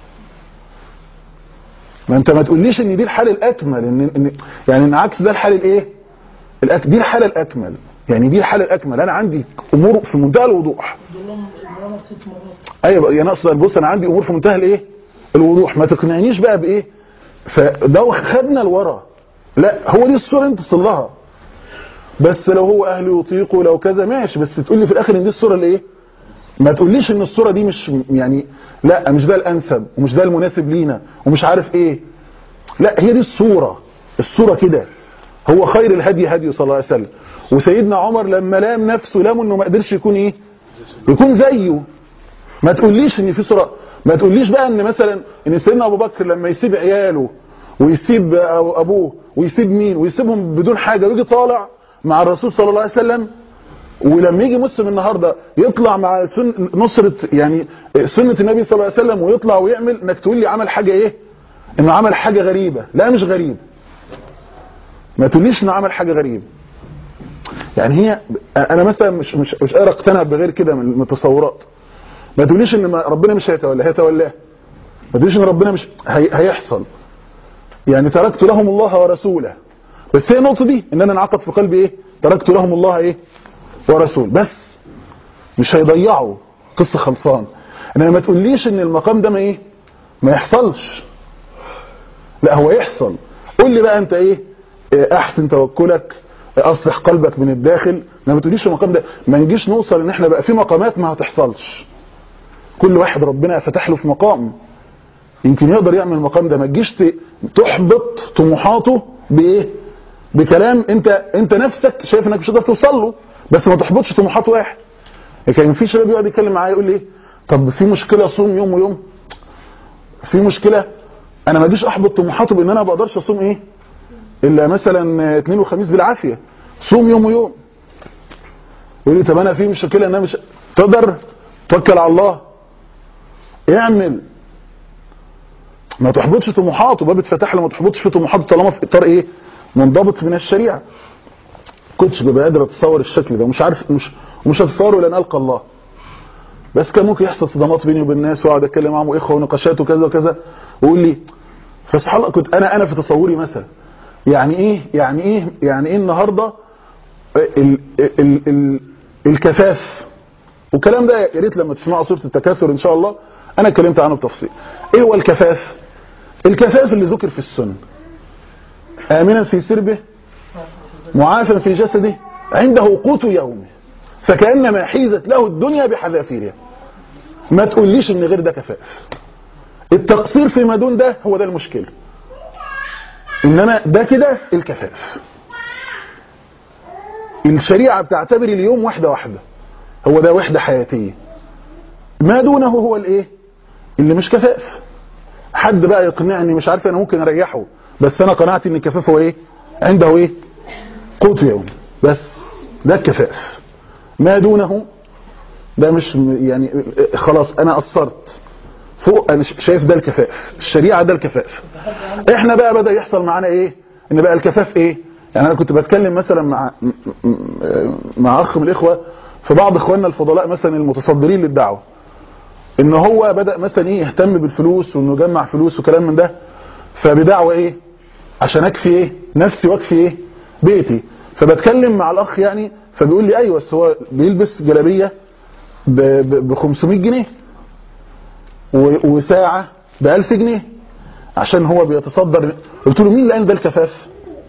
ما انت ما تقوليش ان دي الحال الاكمل ان, إن يعني ان عكس ده الحال الايه الأك... دي الحاله الاكمل يعني دي الحاله الاكمل انا عندي امور في منتهى الوضوح دول المرامة ست مرات ايوه يعني اقصد بص انا عندي امور في منتهى الايه الوضوح ما تقنعنيش بقى بايه فده خدنا لورا لا هو دي الصوره انت تصل لها بس لو هو اهله يطيقوا لو كذا ماشي بس تقول لي في الاخر ان دي الصوره الايه ما تقوليش ان الصوره دي مش يعني لا مش ده الانسب ومش ده المناسب لينا ومش عارف ايه لا هي دي الصوره الصوره كده هو خير الهدي هدي صلى الله عليه وسلم وسيدنا عمر لما لام نفسه لام انه ما قدرش يكون ايه يكون زيه ما تقوليش ان في صوره ما تقوليش بقى ان مثلا ان سيدنا ابو بكر لما يسيب عياله ويسيب أو ابوه ويسيب مين ويسيبهم بدون حاجه ويجي طالع مع الرسول صلى الله عليه وسلم ولما يجي مسلم النهارده يطلع مع سن نصره يعني سنه النبي صلى الله عليه وسلم ويطلع ويعمل انك تقول لي عمل حاجه ايه؟ انه عمل حاجه غريبه، لا مش غريب. ما تقوليش انه عمل حاجه غريبه. يعني هي انا مثلا مش مش مش قادر اقتنع بغير كده من التصورات. ما تقوليش ان ما ربنا مش هيتولى هيتولاه. ما تقوليش ان ربنا مش هي هيحصل. يعني تركت لهم الله ورسوله. بس هي النقطه دي ان انا انعقد في قلبي ايه؟ تركت لهم الله ايه؟ ورسول بس مش هيضيعوا قصة خلصان انما ما تقوليش ان المقام ده ما ايه ما يحصلش لا هو يحصل قول لي بقى انت ايه إيه، احسن توكلك اصلح قلبك من الداخل انما ما تقوليش المقام ده ما نجيش نوصل ان احنا بقى في مقامات ما هتحصلش كل واحد ربنا فتح له في مقام يمكن يقدر يعمل المقام ده ما تجيش ت- تحبط طموحاته بايه بكلام انت انت نفسك شايف انك مش هتقدر توصل له بس ما تحبطش طموحات واحد كان في شباب يقعد يتكلم معايا يقول لي ايه طب في مشكله صوم يوم ويوم في مشكله انا ما اجيش احبط طموحاته بان انا ما بقدرش اصوم ايه الا مثلا اثنين وخميس بالعافيه صوم يوم ويوم يقول لي طب انا في مشكله ان انا مش تقدر توكل على الله اعمل ما تحبطش طموحاته باب اتفتح له ما تحبطش في طموحاته طالما في اطار ايه منضبط من الشريعه كنتش ببقى قادر اتصور الشكل ده ومش عارف مش ومش هتصوره لان القى الله بس كان ممكن يحصل صدامات بيني وبين الناس واقعد اتكلم معاهم واخوه ونقاشات وكذا وكذا ويقول لي فسبحان الله كنت انا انا في تصوري مثلا يعني ايه يعني ايه يعني ايه النهارده ال ال ال الكفاف والكلام ده يا ريت لما تسمعوا سوره التكاثر ان شاء الله انا اتكلمت عنه بتفصيل ايه هو الكفاف الكفاف اللي ذكر في السنه امنا في سربه معافى في جسده عنده قوت يومه فكأنما حيزت له الدنيا بحذافيرها ما تقوليش ان غير ده كفاف التقصير فيما دون ده هو ده المشكلة انما ده كده الكفاف الشريعة بتعتبر اليوم وحدة واحدة هو ده وحدة حياتية ما دونه هو الايه اللي مش كفاف حد بقى يقنعني مش عارف انا ممكن اريحه بس انا قناعتي ان الكفاف هو ايه عنده ايه قوت يوم بس ده الكفاف ما دونه ده مش م- يعني خلاص انا قصرت فوق انا ش- شايف ده الكفاف الشريعه ده الكفاف احنا بقى بدا يحصل معانا ايه ان بقى الكفاف ايه يعني انا كنت بتكلم مثلا مع م- م- مع اخ من الاخوه في بعض اخواننا الفضلاء مثلا المتصدرين للدعوه ان هو بدا مثلا ايه يهتم بالفلوس وانه يجمع فلوس وكلام من ده فبدعوه ايه عشان اكفي ايه نفسي واكفي ايه بيتي فبتكلم مع الاخ يعني فبيقول لي ايوه بس هو بيلبس جلابيه ب 500 جنيه و- وساعه ب 1000 جنيه عشان هو بيتصدر قلت له مين اللي قال ده الكفاف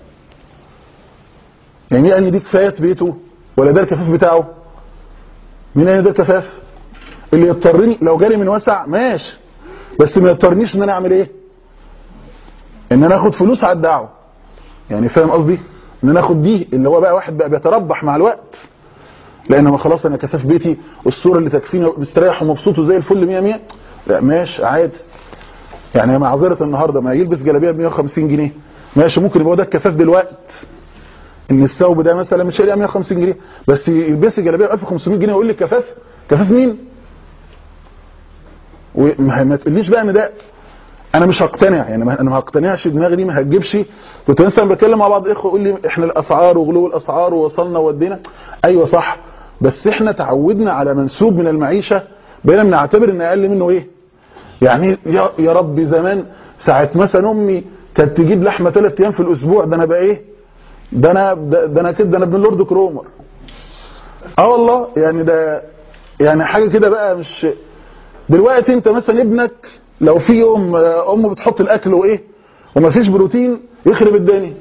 يعني مين قال لي دي كفايه بيته ولا ده الكفاف بتاعه مين قال لي ده الكفاف اللي يضطرني لو جالي من وسع ماشي بس ما يضطرنيش ان انا اعمل ايه ان انا اخد فلوس على الدعوه يعني فاهم قصدي ان انا اخد دي اللي هو بقى واحد بقى بيتربح مع الوقت لان ما خلاص انا كفاف بيتي والصوره اللي تكفيني مستريح ومبسوط وزي الفل 100 100 لا ماشي عادي يعني معذره النهارده ما يلبس جلابيه ب 150 جنيه ماشي ممكن يبقى هو ده الكفاف دلوقتي ان الثوب ده مثلا مش هيلاقي 150 جنيه بس يلبس جلابيه ب 1500 جنيه ويقول لي كفاف كفاف مين وما ما تقوليش بقى ان ده انا مش هقتنع يعني ما انا ما هقتنعش دماغي دي ما هتجيبش كنت مثلا بتكلم مع بعض اخوه يقول لي احنا الاسعار وغلو الاسعار ووصلنا ودينا ايوه صح بس احنا تعودنا على منسوب من المعيشه بقينا بنعتبر ان اقل منه ايه يعني يا يا رب زمان ساعه مثلا امي كانت تجيب لحمه ثلاث ايام في الاسبوع ده انا بقى ايه ده انا ده, ده انا كده ده انا ابن لورد كرومر اه والله يعني ده يعني حاجه كده بقى مش دلوقتي انت مثلا ابنك لو في يوم آه، امه بتحط الاكل وايه ومفيش بروتين يخرب الدنيا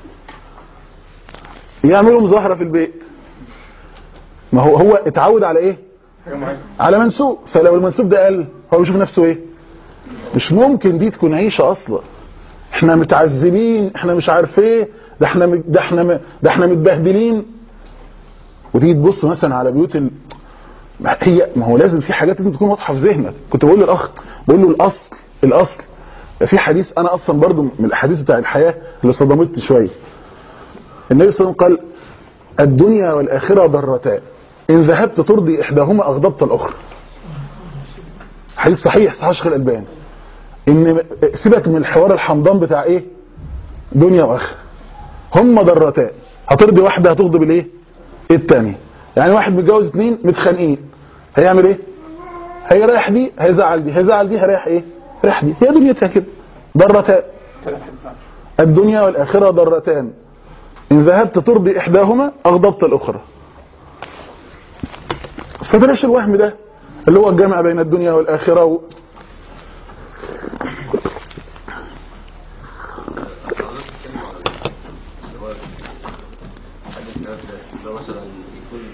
يعملوا مظاهره في البيت ما هو هو اتعود على ايه على منسوب فلو المنسوب ده قل هو بيشوف نفسه ايه مش ممكن دي تكون عيشه اصلا احنا متعذبين احنا مش عارف ايه ده احنا مت- ده احنا م- ده احنا متبهدلين وتيجي تبص مثلا على بيوت ال... ما هي ما هو لازم في حاجات لازم تكون واضحه في ذهنك كنت بقول للاخ بقول له الاصل الاصل في حديث انا اصلا برضو من الاحاديث بتاع الحياه اللي صدمتني شويه النبي صلى الله عليه وسلم قال الدنيا والاخره ضرتان ان ذهبت ترضي احداهما اغضبت الاخرى حديث صحيح صحيح الشيخ الالباني ان سيبك من الحوار الحمضان بتاع ايه دنيا واخره هم ضرتان هترضي واحده هتغضب الايه الثانيه يعني واحد متجوز اتنين متخانقين هيعمل ايه هيريح دي هيزعل دي هيزعل دي هيريح ايه ريح دي هي دنيتها كده ضرتان الدنيا والاخره ضرتان ان ذهبت ترضي احداهما اغضبت الاخرى فبلاش الوهم ده اللي هو الجمع بين الدنيا والاخره و... لو مثلا يكون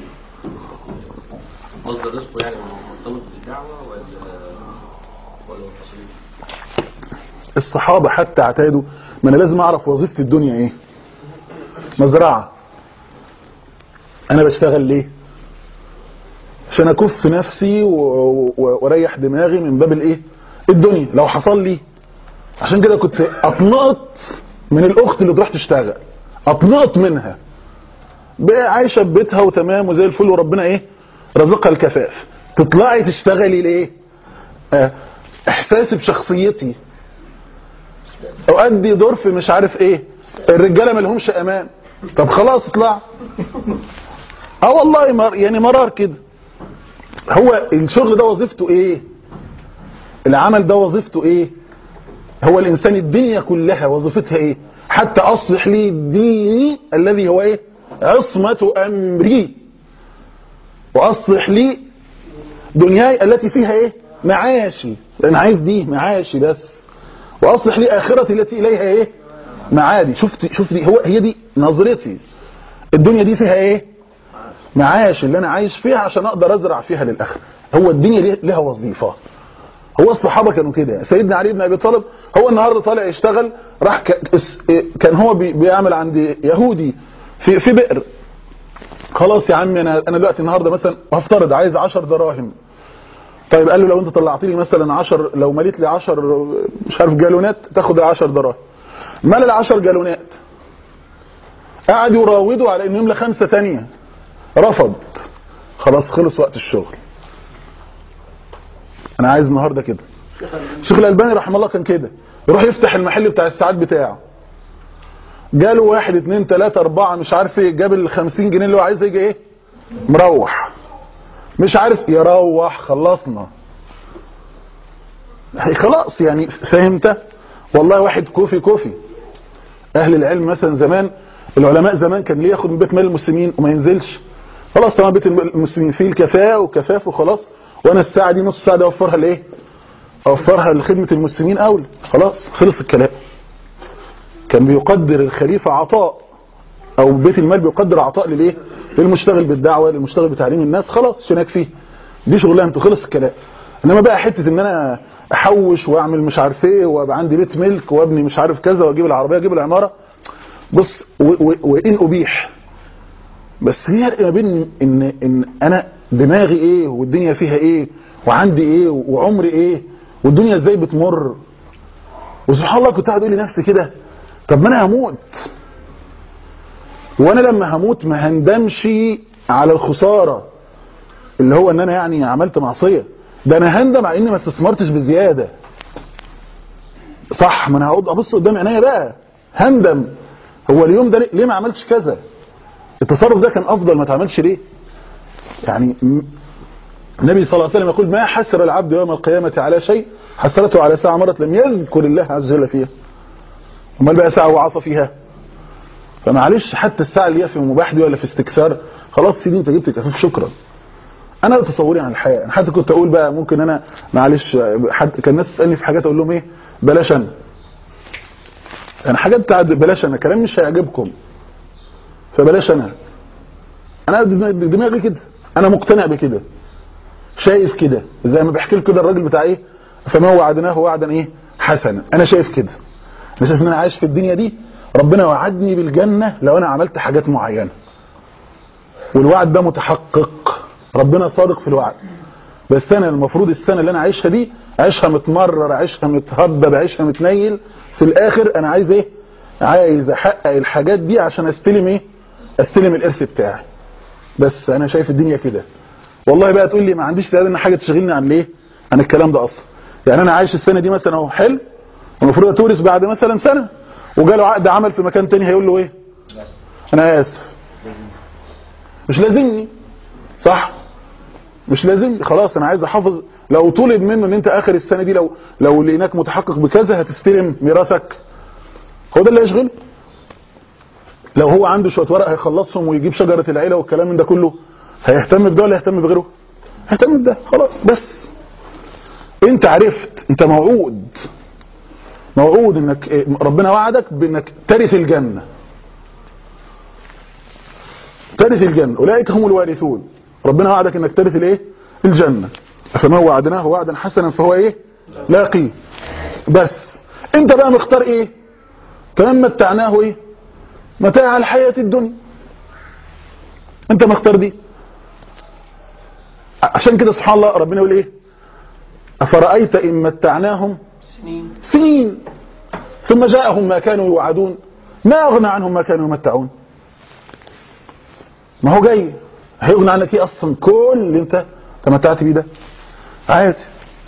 مصدر رزقه يعني مرتبط بالدعوة ولا ولا منفصلين؟ الصحابه حتى اعتادوا ما انا لازم اعرف وظيفه الدنيا ايه مزرعه انا بشتغل ليه عشان اكف نفسي و- و- واريح دماغي من باب الايه الدنيا لو حصل لي عشان كده كنت اطنقت من الاخت اللي تروح تشتغل اطنقت منها بقى عايشه في بيتها وتمام وزي الفل وربنا ايه رزقها الكفاف تطلعي تشتغلي ليه آه، احساسي بشخصيتي اؤدي دور في مش عارف ايه الرجاله ما لهمش امان طب خلاص اطلع اه والله مر يعني مرار كده هو الشغل ده وظيفته ايه العمل ده وظيفته ايه هو الانسان الدنيا كلها وظيفتها ايه حتى اصلح لي ديني الذي هو ايه عصمة امري واصلح لي دنياي التي فيها ايه معاشي انا عايز دي معاشي بس واصلح لي اخرتي التي اليها ايه معادي شفت شفت دي هو هي دي نظرتي الدنيا دي فيها ايه معاش اللي انا عايش فيها عشان اقدر ازرع فيها للاخره هو الدنيا ليه- لها وظيفه هو الصحابه كانوا كده سيدنا علي بن ابي طالب هو النهارده طالع يشتغل راح ك- اس- كان هو بي- بيعمل عند يهودي في في بئر خلاص يا عمي انا انا دلوقتي النهارده مثلا هفترض عايز 10 دراهم طيب قال له لو انت طلعت لي مثلا 10 لو مليت لي 10 مش عارف جالونات تاخد ال 10 دراهم مال ال 10 جالونات قعد يراوده على انه يملى خمسه ثانيه رفض خلاص خلص وقت الشغل انا عايز النهارده كده الشيخ الالباني رحمه الله كان كده يروح يفتح المحل بتاع الساعات بتاعه جاله واحد اتنين تلاتة اربعة مش عارف ايه جاب ال 50 جنيه اللي هو عايز يجي ايه مروح مش عارف يروح خلصنا هي خلاص يعني فهمت والله واحد كوفي كوفي اهل العلم مثلا زمان العلماء زمان كان ليه ياخد من بيت مال المسلمين وما ينزلش خلاص طبعا بيت المسلمين فيه الكفاءه وكفاف وخلاص وانا الساعه دي نص ساعه دي اوفرها لايه اوفرها لخدمه المسلمين اولى خلاص خلص الكلام كان بيقدر الخليفه عطاء او بيت المال بيقدر عطاء للايه للمشتغل بالدعوه للمشتغل بتعليم الناس خلاص عشان يكفيه دي شغلانته خلص الكلام انما بقى حته ان انا احوش واعمل مش عارف ايه وابقى عندي بيت ملك وابني مش عارف كذا واجيب العربيه اجيب العماره بص و- و- وان ابيح بس هي فرق ما بين ان ان انا دماغي ايه والدنيا فيها ايه وعندي ايه وعمري ايه والدنيا ازاي بتمر وسبحان الله كنت قاعد اقول لنفسي كده طب ما انا هموت وانا لما هموت ما هندمش على الخساره اللي هو ان انا يعني عملت معصيه ده انا هندم على اني ما استثمرتش بزياده صح ما انا هقعد ابص قدام عينيا بقى هندم هو اليوم ده ليه- ليه ما عملتش كذا التصرف ده كان افضل ما اتعملش ليه يعني م- النبي صلى الله عليه وسلم يقول ما حسر العبد يوم القيامة على شيء حسرته على ساعة مرت لم يذكر الله عز وجل فيها امال بقى ساعة وعصى فيها فمعلش حتى الساعة اللي هي في مباح دي ولا في استكثار خلاص سيدي انت جبت الكفاف شكرا انا تصوري عن الحياة انا حتى كنت اقول بقى ممكن انا معلش حد كان الناس تسالني في حاجات اقول لهم ايه بلاش انا انا حاجات بتاعت بلاش انا كلام مش هيعجبكم فبلاش انا انا دماغ- دماغي كده انا مقتنع بكده شايف كده زي ما بحكي لكم كده الراجل بتاع ايه فما وعدناه وعدا ايه حسنا انا شايف كده انا شايف ان انا عايش في الدنيا دي ربنا وعدني بالجنه لو انا عملت حاجات معينه والوعد ده متحقق ربنا صادق في الوعد بس انا المفروض السنه اللي انا عايشها دي عايشها متمرر عايشها متهبب عايشها متنيل في الاخر انا عايز ايه عايز احقق الحاجات دي عشان استلم ايه استلم الارث بتاعي بس انا شايف الدنيا كده والله بقى تقول لي ما عنديش استعداد ان حاجه تشغلني عن ليه عن الكلام ده اصلا يعني انا عايش السنه دي مثلا اهو حلو المفروض اتورث بعد مثلا سنه وجاله عقد عمل في مكان تاني هيقول له ايه انا اسف مش لازمني صح مش لازم خلاص انا عايز احافظ لو طلب منه ان انت اخر السنه دي لو لو لقيناك متحقق بكذا هتستلم ميراثك هو ده اللي يشغل لو هو عنده شويه ورق هيخلصهم ويجيب شجره العيله والكلام من ده كله هيهتم بده ولا هيهتم بغيره هيهتم بده خلاص بس انت عرفت انت موعود موعود انك إيه، ربنا وعدك بانك ترث الجنه ترث الجنه اولئك هم الوارثون ربنا وعدك انك ترث الايه الجنه فما وعدناه وعدا حسنا فهو ايه لاقيه بس انت بقى مختار ايه كمان متعناه ايه متاع الحياه الدنيا انت مختار دي عشان كده سبحان الله ربنا يقول ايه افرايت ان متعناهم سنين سنين ثم جاءهم ما كانوا يوعدون ما اغنى عنهم ما كانوا يمتعون ما هو جاي هيغنى عنك ايه اصلا كل اللي انت تمتعت بيه ده عادي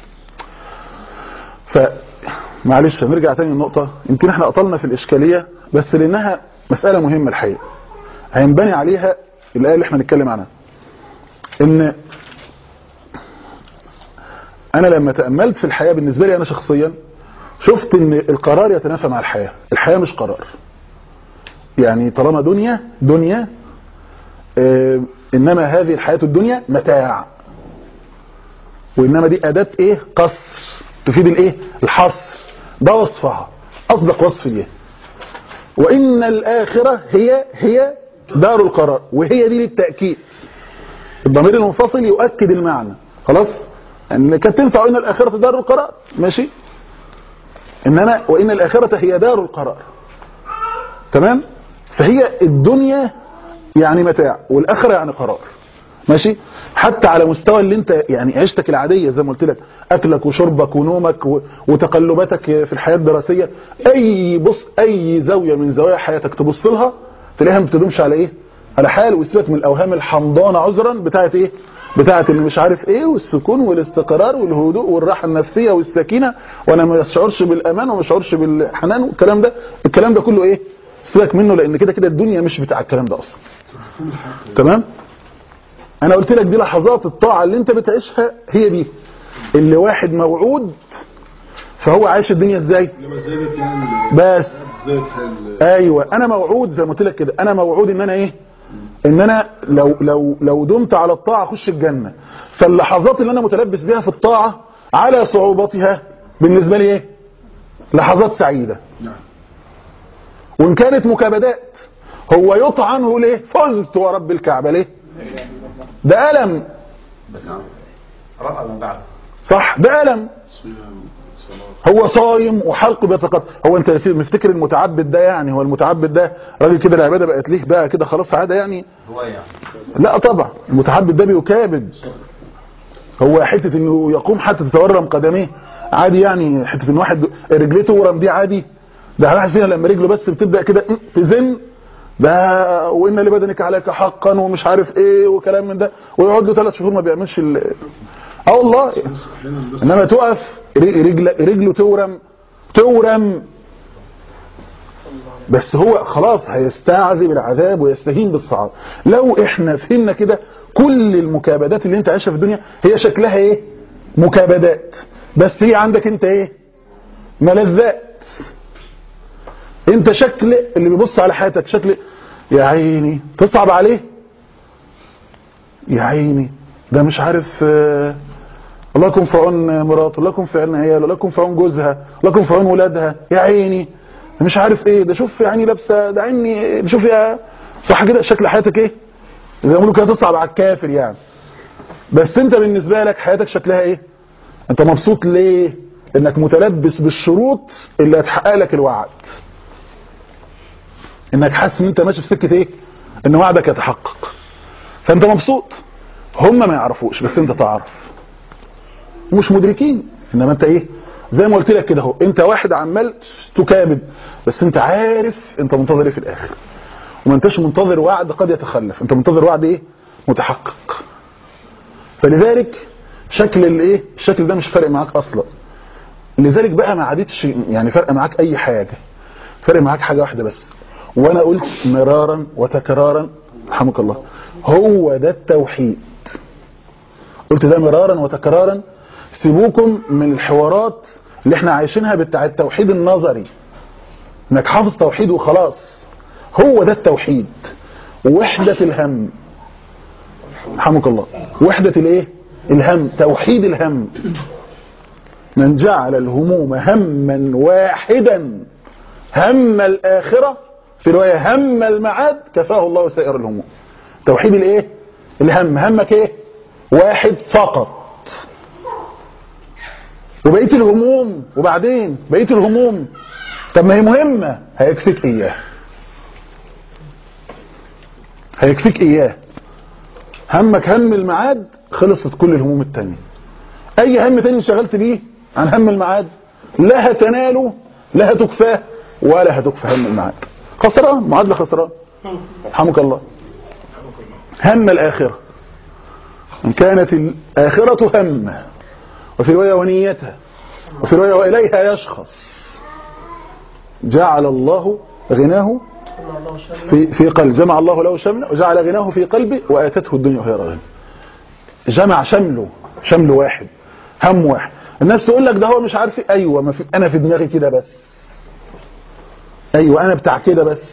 ف معلش نرجع تاني للنقطة يمكن احنا اطلنا في الاشكالية بس لانها مسألة مهمة الحقيقة هينبني عليها الآية اللي احنا نتكلم عنها ان انا لما تأملت في الحياة بالنسبة لي انا شخصيا شفت ان القرار يتنافى مع الحياة الحياة مش قرار يعني طالما دنيا دنيا آه، انما هذه الحياة الدنيا متاع وانما دي اداة ايه قصر تفيد الايه الحصر ده وصفها اصدق وصف ليها وان الاخرة هي هي دار القرار وهي دي للتأكيد الضمير المنفصل يؤكد المعنى خلاص ان كانت تنفع ان الاخرة دار القرار ماشي ان انا وان الاخرة هي دار القرار تمام فهي الدنيا يعني متاع والاخره يعني قرار ماشي حتى على مستوى اللي انت يعني عيشتك العاديه زي ما قلت لك اكلك وشربك ونومك و- وتقلباتك في الحياه الدراسيه اي بص اي زاويه من زوايا حياتك تبص لها تلاقيها ما بتدومش على ايه على حال وسيبك من الاوهام الحمضانه عذرا بتاعت ايه بتاعت اللي مش عارف ايه والسكون والاستقرار والهدوء والراحه النفسيه والسكينه وانا ما اشعرش بالامان وما اشعرش بالحنان والكلام ده الكلام ده كله ايه سيبك منه لان كده كده الدنيا مش بتاع الكلام ده اصلا تمام انا قلت لك دي لحظات الطاعه اللي انت بتعيشها هي دي اللي واحد موعود فهو عايش الدنيا ازاي لمزاجك يعني بس ذات ال- ايوه انا موعود زي ما قلت لك كده انا موعود ان انا ايه ان انا لو لو لو دمت على الطاعه اخش الجنه فاللحظات اللي انا متلبس بيها في الطاعه على صعوبتها بالنسبه لي ايه لحظات سعيده نعم وان كانت مكابدات هو يطعن ويقول ايه فزت ورب الكعبه ليه ده الم رأى ما بعد صح ده ألم صيام صلاة هو صايم وحلقه بيتقطع هو انت في- مفتكر المتعبد ده يعني هو المتعبد ده راجل كده العباده بقت ليه بقى كده خلاص عاده يعني هو يعني لا طبعا المتعبد ده بيكابد هو حته انه يقوم حتى تتورم قدميه عادي يعني حته ان واحد رجليه تورم دي عادي ده واحد فينا لما رجله بس بتبدا كده م- تزن ده وان لبدنك عليك حقا ومش عارف ايه وكلام من ده ويقعد له ثلاث شهور ما بيعملش ال... اه والله احيانا بس انما تقف ر- رجل رجله تورم تورم بس هو خلاص هيستعذب العذاب ويستهين بالصعاب لو احنا فهمنا كده كل المكابدات اللي انت عايشها في الدنيا هي شكلها ايه مكابدات بس هي عندك انت ايه ملذات انت شكل اللي بيبص على حياتك شكل يا عيني تصعب عليه يا عيني ده مش عارف آه، الله يكون في عون مراته الله يكون في عون عياله الله يكون في عون جوزها الله يكون في عون ولادها يا عيني ده مش عارف ايه ده شوف يعني لابسه ده عيني ده شوف يا صح كده شكل حياتك ايه زي ما بيقولوا كده تصعب على الكافر يعني بس انت بالنسبه لك حياتك شكلها ايه انت مبسوط ليه انك متلبس بالشروط اللي هتحقق لك الوعد انك حاسس ان انت ماشي في سكه ايه ان وعدك يتحقق فانت مبسوط هم ما يعرفوش بس انت تعرف مش مدركين انما انت ايه زي ما قلت لك كده اهو انت واحد عمال تكابد بس انت عارف انت منتظر ايه في الاخر وما انتش منتظر وعد قد يتخلف انت منتظر وعد ايه متحقق فلذلك شكل الايه الشكل ده مش فارق معاك اصلا لذلك بقى ما عادتش يعني فرق معاك اي حاجه فرق معاك حاجه واحده بس وانا قلت مرارا وتكرارا رحمك الله هو ده التوحيد قلت ده مرارا وتكرارا سيبوكم من الحوارات اللي احنا عايشينها بتاع التوحيد النظري انك حافظ توحيد وخلاص هو ده التوحيد وحدة الهم رحمك الله وحدة الايه الهم توحيد الهم من جعل الهموم هما واحدا هم الآخرة في رواية هم المعاد كفاه الله سائر الهموم توحيد الايه الهم همك ايه واحد فقط وبقيه الهموم وبعدين بقيه الهموم طب ما هي مهمه هيكفيك اياه هيكفيك اياه همك هم الميعاد خلصت كل الهموم التانية اي هم تاني انشغلت بيه عن هم الميعاد لا هتناله لا هتكفاه ولا هتكفى هم الميعاد خسران معادله خسران رحمك الله هم الاخره ان كانت الاخره همه وفي رواية ونيتها وفي رواية وإليها يشخص جعل الله غناه في في قلب جمع الله له شمله وجعل غناه في قلبه وآتته الدنيا وهي راغمة جمع شمله شمل واحد هم واحد الناس تقول لك ده هو مش عارف إيه. ايوه ما في انا في دماغي كده بس ايوه انا بتاع كده بس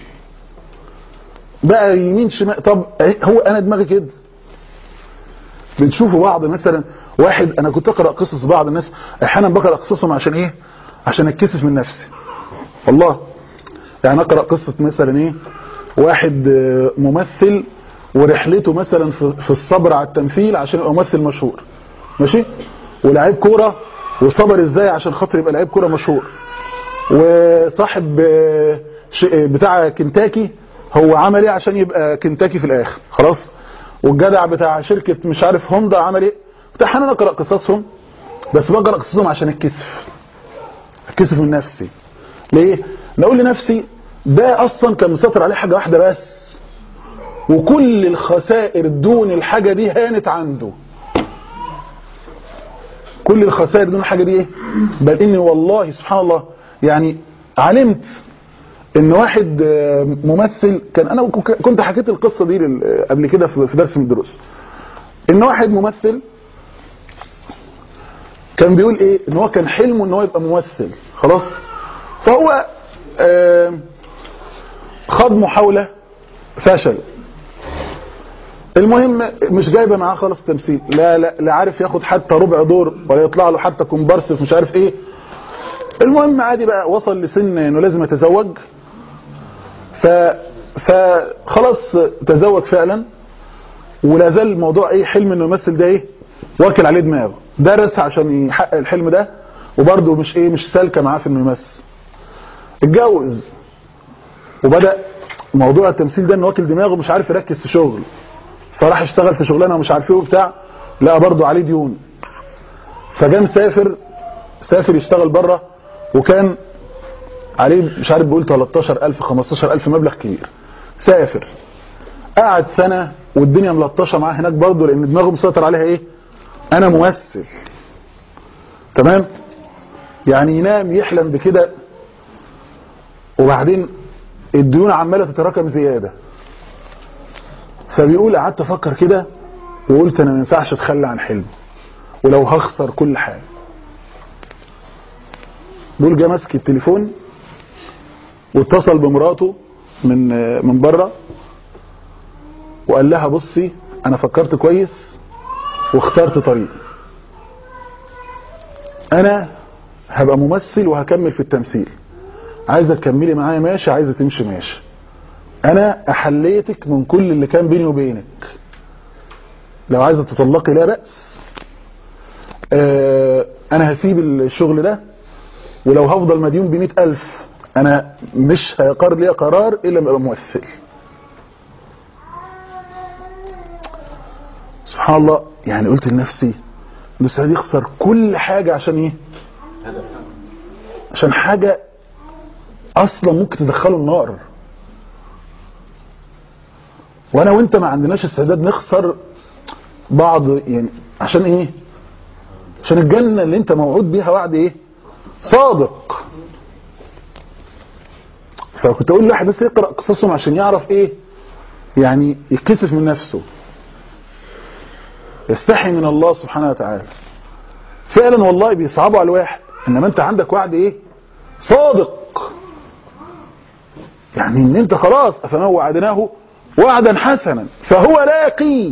بقى يمين شمال طب هو انا دماغي كده بنشوفوا بعض مثلا واحد انا كنت اقرا قصص بعض الناس احيانا بقرا قصصهم عشان ايه عشان اتكسف من نفسي والله يعني اقرا قصه مثلا ايه واحد آه، ممثل ورحلته مثلا في في الصبر على التمثيل عشان يبقى ممثل مشهور ماشي ولاعيب كوره وصبر ازاي عشان خاطر يبقى لعيب كوره مشهور وصاحب آه، ش- آه، بتاع كنتاكي هو عمل ايه عشان يبقى كنتاكي في الاخر خلاص والجدع بتاع شركه مش عارف هوندا عمل ايه كنت احيانا اقرا قصصهم بس بقرا قصصهم عشان اتكسف اتكسف من نفسي ليه نقول لنفسي ده اصلا كان مسيطر عليه حاجه واحده بس وكل الخسائر دون الحاجه دي هانت عنده كل الخسائر دون الحاجه دي ايه بل اني والله سبحان الله يعني علمت ان واحد آه، ممثل كان انا كنت حكيت القصه دي لل- قبل كده في في درس من الدروس ان واحد ممثل كان بيقول ايه ان هو كان حلمه ان هو يبقى ممثل خلاص فهو آه، خاض محاولة فشل المهم مش جايبه معاه خالص تمثيل لا لا لا عارف ياخد حتى ربع دور ولا يطلع له حتى كومبارس في مش عارف ايه المهم عادي بقى وصل لسن انه لازم يتزوج ف فخلاص تزوج فعلا ولا زال الموضوع ايه حلم انه يمثل ده ايه واكل عليه دماغه درس عشان يحقق الحلم ده وبرضه مش ايه مش سالكه معاه في انه يمثل اتجوز وبدا موضوع التمثيل ده انه واكل دماغه مش عارف يركز في شغل فراح اشتغل في شغلانه ومش عارف ايه وبتاع لقى برضه عليه ديون فجاء مسافر سافر يشتغل بره وكان عليه مش عارف بيقول 13000 15000 مبلغ كبير سافر قعد سنه والدنيا ملطشه معاه هناك برضه لان دماغه مسيطر عليها ايه انا ممثل تمام يعني ينام يحلم بكده وبعدين الديون عماله تتراكم زياده فبيقول قعدت افكر كده وقلت انا ما ينفعش اتخلى عن حلمي ولو هخسر كل حاجه بيقول جه ماسك التليفون واتصل بمراته من من بره وقال لها بصي انا فكرت كويس واخترت طريق انا هبقى ممثل وهكمل في التمثيل عايزه تكملي معايا ماشي عايزه تمشي ماشي انا احليتك من كل اللي كان بيني وبينك لو عايزه تطلقي لا باس آه انا هسيب الشغل ده ولو هفضل مديون بمئة ألف أنا مش هيقر لي قرار إلا لما أبقى ممثل سبحان الله يعني قلت لنفسي إن سعيد يخسر كل حاجة عشان إيه؟ عشان حاجة أصلا ممكن تدخله النار وأنا وأنت ما عندناش استعداد نخسر بعض يعني عشان إيه؟ عشان الجنة اللي أنت موعود بيها وعد إيه؟ صادق فكنت اقول لواحد بس يقرا قصصهم عشان يعرف ايه يعني يتكسف من نفسه يستحي من الله سبحانه وتعالى فعلا والله بيصعبوا على الواحد انما انت عندك وعد ايه صادق يعني ان انت خلاص افما وعدناه وعدا حسنا فهو لاقي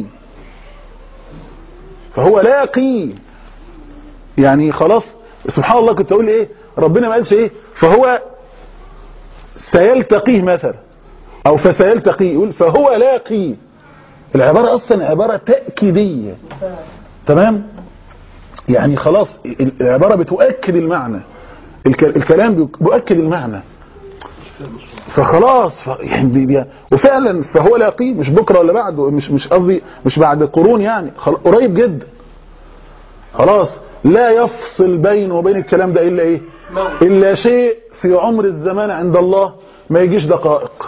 فهو لاقي يعني خلاص سبحان الله كنت اقول ايه ربنا ما قالش ايه فهو سيلتقيه مثلا او فسيلتقيه يقول فهو لاقي العبارة اصلا عبارة تأكيدية تمام يعني خلاص العبارة بتؤكد المعنى الكلام بيؤكد المعنى فخلاص ف... يعني بي... بي... وفعلا فهو لاقيه مش بكره ولا بعده مش مش قصدي مش بعد قرون يعني خل... قريب جدا خلاص لا يفصل بينه وبين الكلام ده الا ايه الا شيء في عمر الزمان عند الله ما يجيش دقائق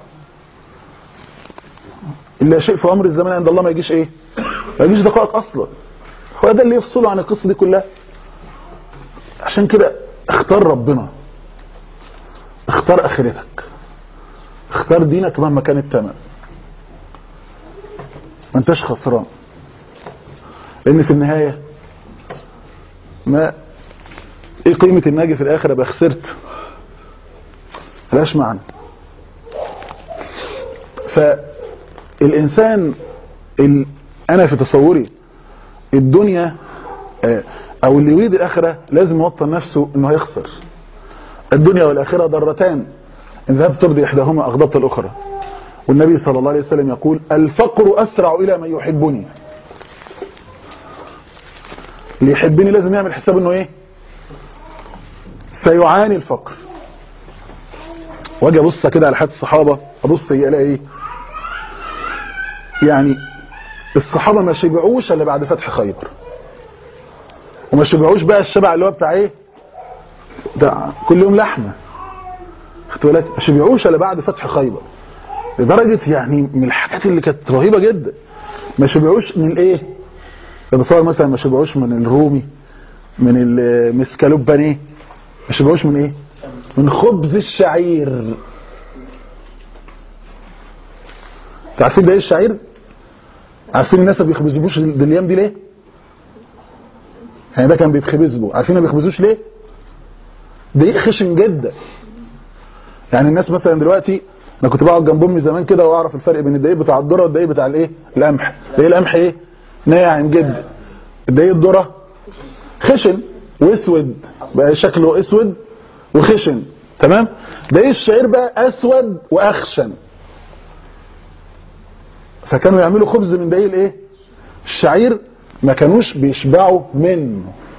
الا شيء في عمر الزمان عند الله ما يجيش ايه ما يجيش دقائق اصلا هو ده اللي يفصله عن القصه دي كلها عشان كده اختار ربنا اختار اخرتك اختار دينك مهما كان الثمن ما انتش خسران لان في النهايه ما ايه قيمة الناجي في الاخر ابقى خسرت ملهاش معنى فالانسان ال... انا في تصوري الدنيا او اللي يريد الاخرة لازم يوطن نفسه انه هيخسر الدنيا والاخرة ضرتان ان ذهبت ترضي احداهما اغضبت الاخرى والنبي صلى الله عليه وسلم يقول الفقر اسرع الى من يحبني اللي يحبني لازم يعمل حساب انه ايه سيعاني الفقر واجي ابص كده على حياه الصحابه ابص الاقي ايه يعني الصحابه ما شبعوش الا بعد فتح خيبر وما شبعوش بقى الشبع اللي هو بتاع ايه ده كل يوم لحمه خدت بالك ما شبعوش الا بعد فتح خيبر لدرجه يعني من الحاجات اللي كانت رهيبه جدا ما شبعوش من ايه بتصور مثلا ما شبعوش من الرومي من المسكالوب بانيه ما شبعوش من ايه من خبز الشعير عارفين ده ايه الشعير عارفين الناس ما بيخبزوش الايام دي ليه يعني ده كان بيتخبز له عارفين ما بيخبزوش ليه دقيق خشن جدا يعني الناس مثلا دلوقتي انا كنت بقعد جنب امي زمان كده واعرف الفرق بين الدقيق بتاع الذره والدقيق بتاع الايه القمح دقيق القمح ايه ناعم جدا الدقيق الذره خشن واسود بقى شكله اسود وخشن تمام دقيق الشعير بقى اسود واخشن فكانوا يعملوا خبز من دقيق الايه الشعير ما كانوش بيشبعوا منه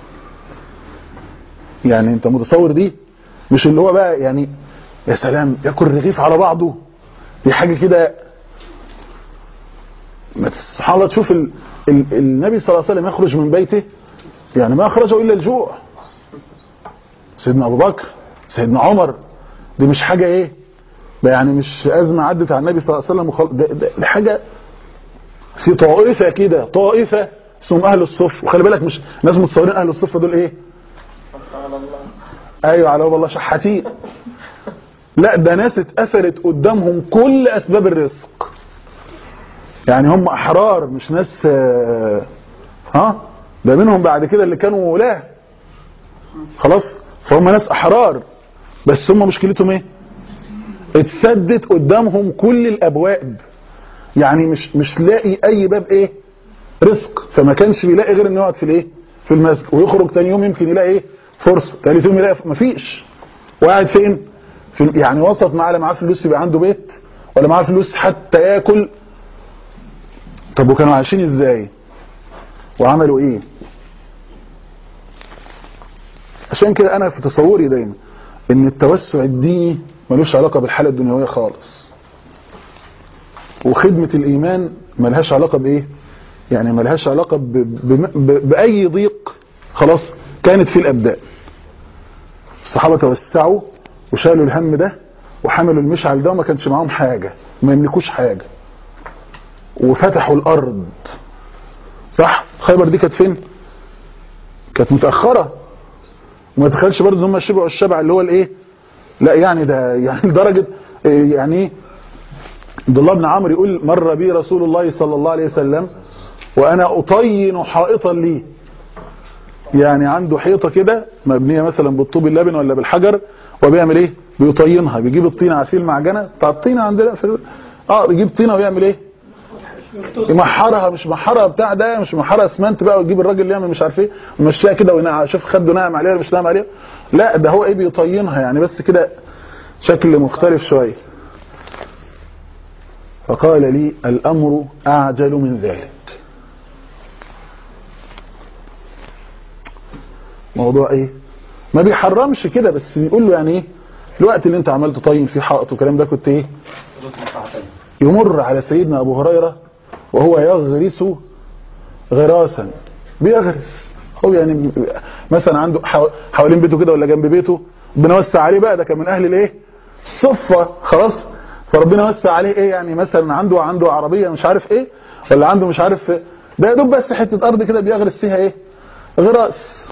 يعني انت متصور دي مش اللي هو بقى يعني يا سلام ياكل رغيف على بعضه دي حاجه كده ما تس- سبحان الله تشوف ال... ال... النبي صلى الله عليه وسلم يخرج من بيته يعني ما اخرجه الا الجوع سيدنا ابو بكر سيدنا عمر دي مش حاجه ايه ده يعني مش ازمه عدت على النبي صلى الله عليه وسلم وخل... ده, ده, ده حاجه في طائفه كده طائفه اسمهم اهل الصف وخلي بالك مش ناس متصورين اهل الصف دول ايه ايوه على باب الله شحاتين لا ده ناس اتقفلت قدامهم كل اسباب الرزق يعني هم احرار مش ناس آه، ها ده منهم بعد كده اللي كانوا ولاه خلاص فهم ناس احرار بس هم مشكلتهم ايه اتسدت قدامهم كل الابواب يعني مش مش لاقي اي باب ايه رزق فما كانش بيلاقي غير انه يقعد في الايه في المسجد ويخرج تاني يوم يمكن يلاقي ايه فرصه تالت يوم يلاقي مفيش وقاعد فين في يعني وسط معاه لا معاه فلوس يبقى عنده بيت ولا معاه فلوس حتى ياكل طب وكانوا عايشين ازاي وعملوا ايه عشان كده انا في تصوري دايما ان التوسع الديني ملوش علاقه بالحاله الدنيويه خالص وخدمه الايمان ملهاش علاقه بايه يعني ملهاش علاقه ب... ب... ب... باي ضيق خلاص كانت في الابدان الصحابه توسعوا وشالوا الهم ده وحملوا المشعل ده وما كانش معاهم حاجه ما يملكوش حاجه وفتحوا الارض صح خيبر دي كانت فين كانت متاخره وما تخيلش برضه ان هم شبعوا الشبع اللي هو الايه لا يعني ده يعني لدرجه إيه يعني ايه عبد الله بن عمرو يقول مر بي رسول الله صلى الله عليه وسلم وانا اطين حائطا لي يعني عنده حيطه كده مبنيه مثلا بالطوب اللبن ولا بالحجر وبيعمل ايه بيطينها بيجيب الطينه عارفين المعجنه بتاع الطينه عندنا في اه بيجيب طينه ويعمل ايه يمحرها مش محرها بتاع ده مش محرها اسمنت بقى ويجيب الراجل اللي يعمل مش عارف ايه ويمشيها كده وينقع شوف خده ناعم عليها ولا مش ناعم عليها لا ده هو ايه بيطينها يعني بس كده شكل مختلف شويه فقال لي الامر اعجل من ذلك موضوع ايه ما بيحرمش كده بس بيقول له يعني ايه الوقت اللي انت عمال تطين فيه حائط والكلام ده كنت ايه يمر على سيدنا ابو هريره وهو يغرس غراسا بيغرس هو يعني مثلا عنده حو- حوالين بيته كده ولا جنب بيته ربنا وسع عليه بقى ده كان من اهل الايه الصفه خلاص فربنا وسع عليه ايه يعني مثلا عنده عنده عربيه مش عارف ايه ولا عنده مش عارف ده يا دوب بس حته ارض كده بيغرس فيها ايه غراس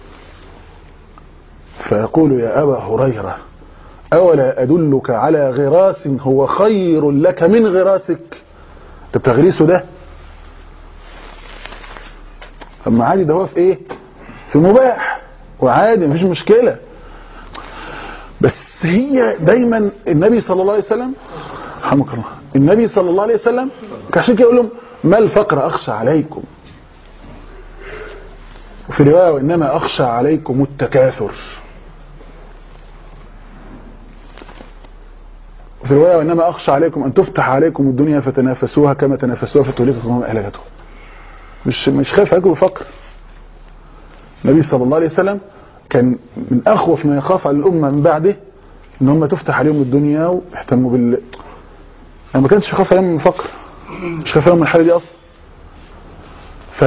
فيقول يا ابا هريره أولا أدلك على غراس هو خير لك من غراسك انت بتغريسه ده اما عادي ده هو في ايه في مباح وعادي مفيش مشكلة بس هي دايما النبي صلى الله عليه وسلم رحمك الله النبي صلى الله عليه وسلم عشان كده يقول لهم ما الفقر أخشى عليكم وفي رواية وإنما أخشى عليكم التكاثر في رواية وإنما أخشى عليكم أن تفتح عليكم الدنيا فتنافسوها كما تنافسوها فتهلككم هم أهلكتهم مش مش خايف عليكم بفقر النبي صلى الله عليه وسلم كان من أخوف ما يخاف على الأمة من بعده إن هم تفتح عليهم الدنيا ويهتموا بال يعني ما كانش يخاف عليهم من الفقر مش خايف عليهم من الحالة دي أصلا ف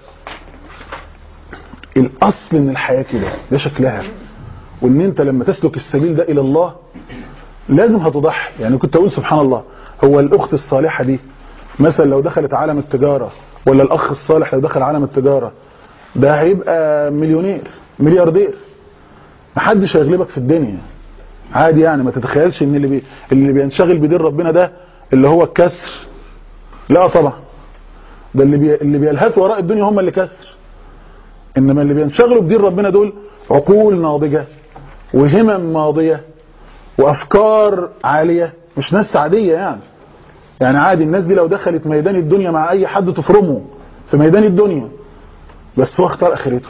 الأصل إن الحياة كده ده شكلها وإن أنت لما تسلك السبيل ده إلى الله لازم هتضحي يعني كنت اقول سبحان الله هو الاخت الصالحه دي مثلا لو دخلت عالم التجاره ولا الاخ الصالح لو دخل عالم التجاره ده هيبقى مليونير ملياردير محدش هيغلبك في الدنيا عادي يعني ما تتخيلش ان اللي بي اللي بينشغل بدين ربنا ده اللي هو الكسر لا طبعا ده اللي بي اللي بيلهثوا وراء الدنيا هم اللي كسر انما اللي بينشغلوا بدين ربنا دول عقول ناضجه وهمم ماضيه وافكار عاليه مش ناس عاديه يعني يعني عادي الناس دي لو دخلت ميدان الدنيا مع اي حد تفرمه في ميدان الدنيا بس هو اختار اخرته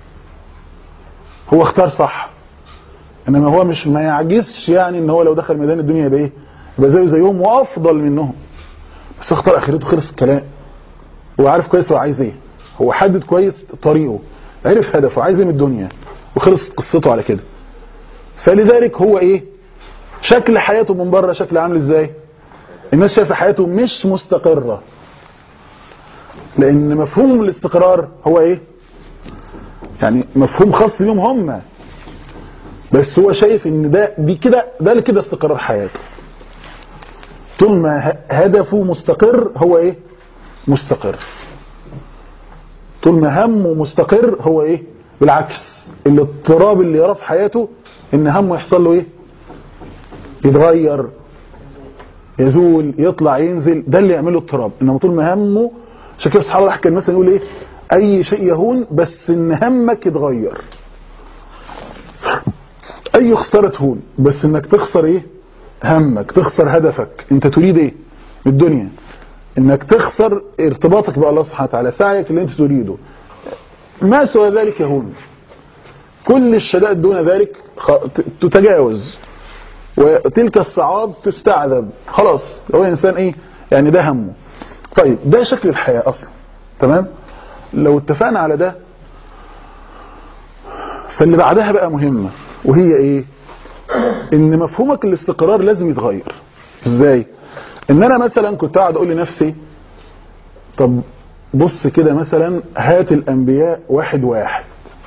هو اختار صح انما هو مش ما يعجزش يعني ان هو لو دخل ميدان الدنيا يبقى ايه يبقى زيه زيهم وافضل منهم بس هو اختار اخرته خلص الكلام هو عارف كويس هو عايز ايه هو حدد كويس طريقه عرف هدفه عايز ايه من الدنيا وخلصت قصته على كده فلذلك هو ايه شكل حياته من بره شكل عامل ازاي الناس شايفه حياته مش مستقره لان مفهوم الاستقرار هو ايه يعني مفهوم خاص بيهم هم بس هو شايف ان ده دي كده ده اللي كده استقرار حياته طول ما ه- هدفه مستقر هو ايه مستقر طول ما همه مستقر هو ايه بالعكس الاضطراب اللي يراه في حياته ان همه يحصل له ايه يتغير يزول يطلع ينزل ده اللي يعمله اضطراب انما طول ما همه عشان كده سبحان الله كان مثلا يقول ايه اي شيء يهون بس ان همك يتغير اي خساره تهون بس انك تخسر ايه همك تخسر هدفك انت تريد ايه من الدنيا انك تخسر ارتباطك بالله سبحانه وتعالى سعيك اللي انت تريده ما سوى ذلك يهون كل الشدائد دون ذلك خ- ت- تتجاوز وتلك الصعاب تستعذب خلاص هو انسان ايه يعني ده همه طيب ده شكل الحياة اصلا تمام لو اتفقنا على ده فاللي بعدها بقى مهمة وهي ايه ان مفهومك الاستقرار لازم يتغير ازاي ان انا مثلا كنت قاعد اقول لنفسي طب بص كده مثلا هات الانبياء واحد واحد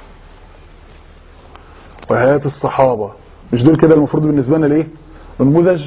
وهات الصحابة مش دول كده المفروض بالنسبة لنا ليه نموذج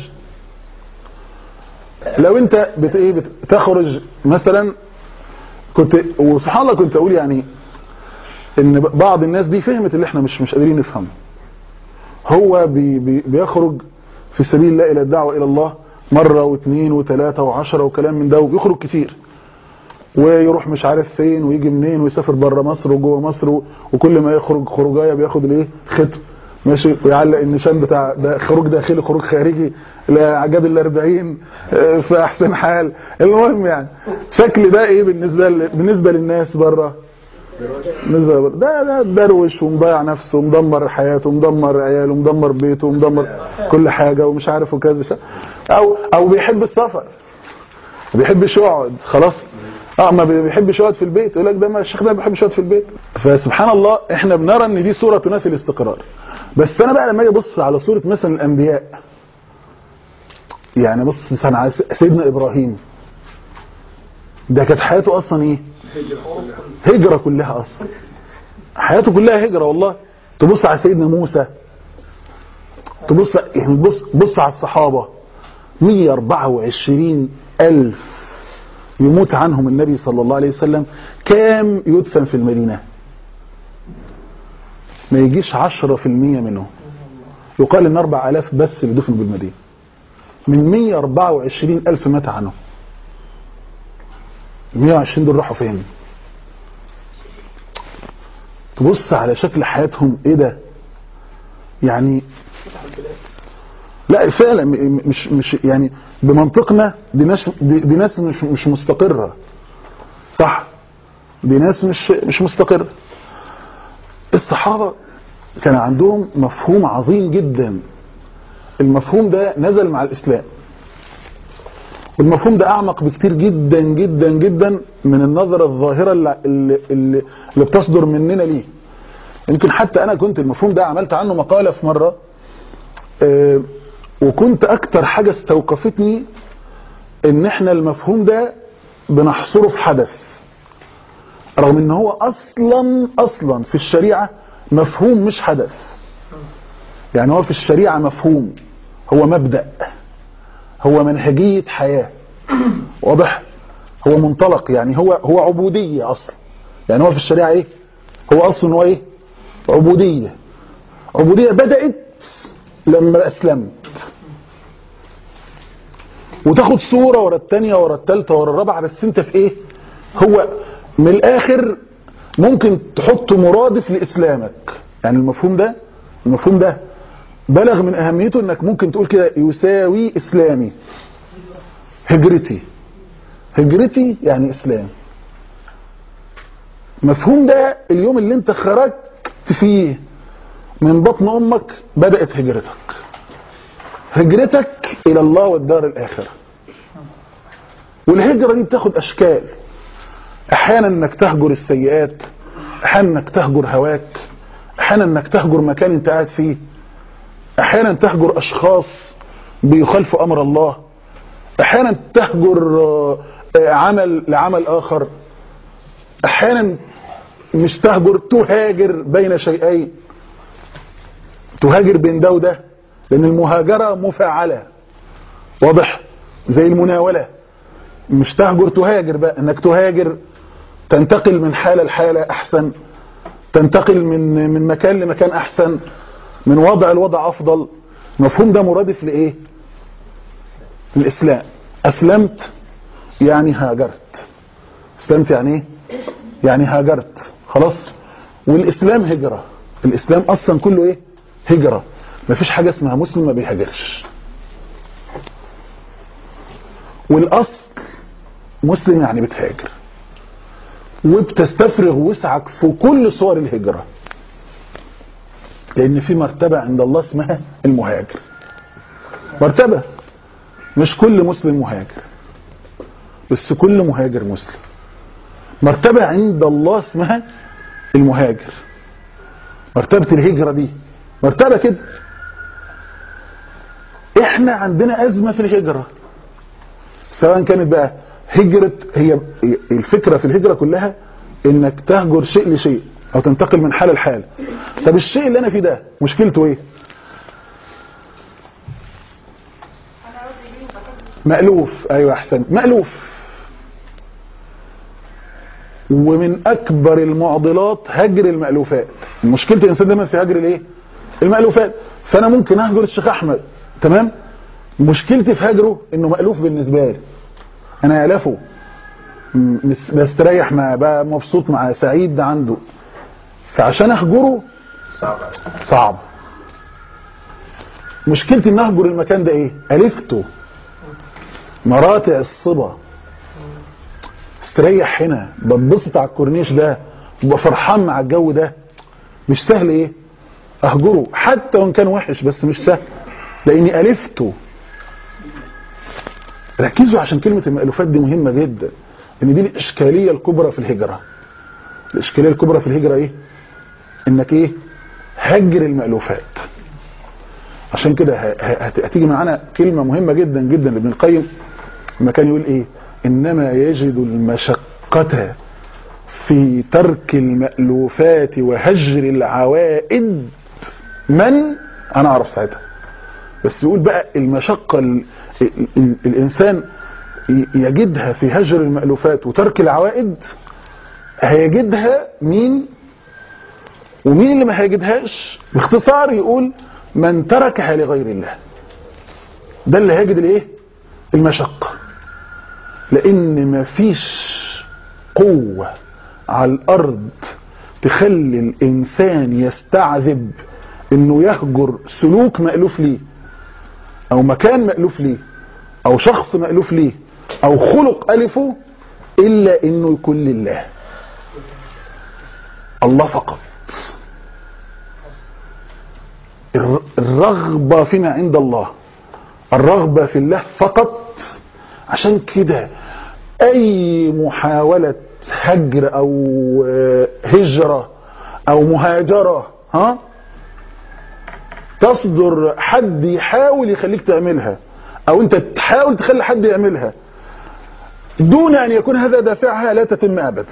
لو انت بت ايه بتخرج مثلا كنت وسبحان الله كنت اقول يعني ان بعض الناس دي فهمت اللي احنا مش مش قادرين نفهمه هو بي بي بيخرج في سبيل الله الى الدعوه الى الله مره واثنين وثلاثه وعشرة وكلام من ده وبيخرج كتير ويروح مش عارف فين ويجي منين ويسافر بره مصر وجوه مصر و- وكل ما يخرج خروجايه بياخد الايه ختم ماشي ويعلق النشان بتاع ده خروج داخلي خروج خارجي لعجاب ال 40 آه، في احسن حال المهم يعني شكل ده ايه بالنسبه ل... بالنسبه للناس بره بالنسبه لبره. ده ده دروش ومضيع نفسه ومدمر حياته ومدمر عياله ومدمر بيته ومدمر كل حاجه ومش عارف وكذا شيء. او او بيحب السفر ما بيحبش يقعد خلاص اه ما بيحبش يقعد في البيت يقول لك ده ما الشيخ ده ما بيحبش يقعد في البيت فسبحان الله احنا بنرى ان دي صوره تنافي الاستقرار بس انا بقى لما اجي ابص على صوره مثلا الانبياء يعني بص مثلا على سيدنا ابراهيم ده كانت حياته اصلا ايه هجره كلها اصلا حياته كلها هجره والله تبص على سيدنا موسى تبص يعني بص بص على الصحابه 124 ألف يموت عنهم النبي صلى الله عليه وسلم كام يدفن في المدينة ما يجيش 10% منهم يقال ان 4000 بس اللي دفنوا بالمدينة من 124 ألف مات عنهم 120 دول راحوا فين تبص على شكل حياتهم ايه ده يعني لا فعلا م- مش مش يعني بمنطقنا دي ناس دي, دي ناس مش مش مستقره صح دي ناس مش مش مستقره الصحابه كان عندهم مفهوم عظيم جدا المفهوم ده نزل مع الاسلام والمفهوم ده اعمق بكتير جدا جدا جدا من النظره الظاهره اللي, اللي, اللي اللي بتصدر مننا ليه يمكن حتى انا كنت المفهوم ده عملت عنه مقاله في مره آه، وكنت اكتر حاجة استوقفتني ان احنا المفهوم ده بنحصره في حدث رغم ان هو اصلا اصلا في الشريعة مفهوم مش حدث يعني هو في الشريعة مفهوم هو مبدأ هو منهجية حياة واضح هو منطلق يعني هو هو عبودية اصلا يعني هو في الشريعة ايه هو اصلا هو ايه عبودية عبودية بدأت لما اسلمت وتاخد صورة ورا التانية ورا التالتة ورا الرابعة بس انت في ايه هو من الاخر ممكن تحط مرادف لاسلامك يعني المفهوم ده المفهوم ده بلغ من اهميته انك ممكن تقول كده يساوي اسلامي هجرتي هجرتي يعني اسلام مفهوم ده اليوم اللي انت خرجت فيه من بطن امك بدأت هجرتك هجرتك الى الله والدار الاخرة والهجرة دي بتاخد اشكال احيانا انك تهجر السيئات احيانا انك تهجر هواك احيانا انك تهجر مكان انت قاعد فيه احيانا تهجر اشخاص بيخالفوا امر الله احيانا تهجر آه، آه، عمل لعمل اخر احيانا مش تهجر تهاجر بين شيئين تهاجر بين ده وده لان المهاجره مفاعله واضح زي المناوله مش تهجر تهاجر بقى انك تهاجر تنتقل من حاله لحاله احسن تنتقل من من مكان لمكان احسن من وضع لوضع افضل المفهوم ده مرادف لايه الاسلام اسلمت يعني هاجرت اسلمت يعني ايه يعني هاجرت خلاص والاسلام هجره الاسلام اصلا كله ايه هجره مفيش حاجه اسمها مسلم ما بيهاجرش والاصل مسلم يعني بتهاجر وبتستفرغ وسعك في كل صور الهجره لان في مرتبه عند الله اسمها المهاجر مرتبه مش كل مسلم مهاجر بس كل مهاجر مسلم مرتبة عند الله اسمها المهاجر مرتبة الهجرة دي مرتبة كده احنا عندنا ازمة في الهجرة سواء كانت بقى هجرة هي الفكرة في الهجرة كلها انك تهجر شيء لشيء او تنتقل من حال لحال طب الشيء اللي انا فيه ده مشكلته ايه مألوف ايوه احسن مألوف ومن اكبر المعضلات هجر المألوفات مشكلة الانسان دايما في هجر الايه المألوفات فانا ممكن اهجر الشيخ احمد تمام مشكلتي في هجره انه مألوف بالنسبة لي انا الافه م- مس- بستريح معاه بقى مبسوط معاه سعيد ده عنده فعشان اهجره صعب مشكلتي ان اهجر المكان ده ايه الفته مراتع الصبا استريح هنا بتبسط على الكورنيش ده ببقى فرحان مع الجو ده مش سهل ايه اهجره حتى وان كان وحش بس مش سهل لاني الفته ركزوا عشان كلمة المألوفات دي مهمة جدا ان دي الاشكالية الكبرى في الهجرة الاشكالية الكبرى في الهجرة ايه انك ايه هجر المألوفات عشان كده ه- ه- هت- هتيجي معانا كلمة مهمة جدا جدا لابن القيم لما كان يقول ايه انما يجد المشقة في ترك المألوفات وهجر العوائد من انا اعرف ساعتها بس يقول بقى المشقة ال ال ال الانسان ي- يجدها في هجر المألوفات وترك العوائد هيجدها مين ومين اللي ما هيجدهاش باختصار يقول من تركها لغير الله ده اللي هيجد الايه المشقة لان مفيش قوة على الارض تخلي الانسان يستعذب انه يهجر سلوك مألوف ليه او مكان مألوف ليه او شخص مألوف ليه او خلق ألفه الا انه يكون لله الله فقط الر- الرغبة فيما عند الله الرغبة في الله فقط عشان كده اي محاولة هجر او آه، هجرة او مهاجرة ها تصدر حد يحاول يخليك تعملها او انت تحاول تخلي حد يعملها دون ان يكون هذا دافعها لا تتم ابدا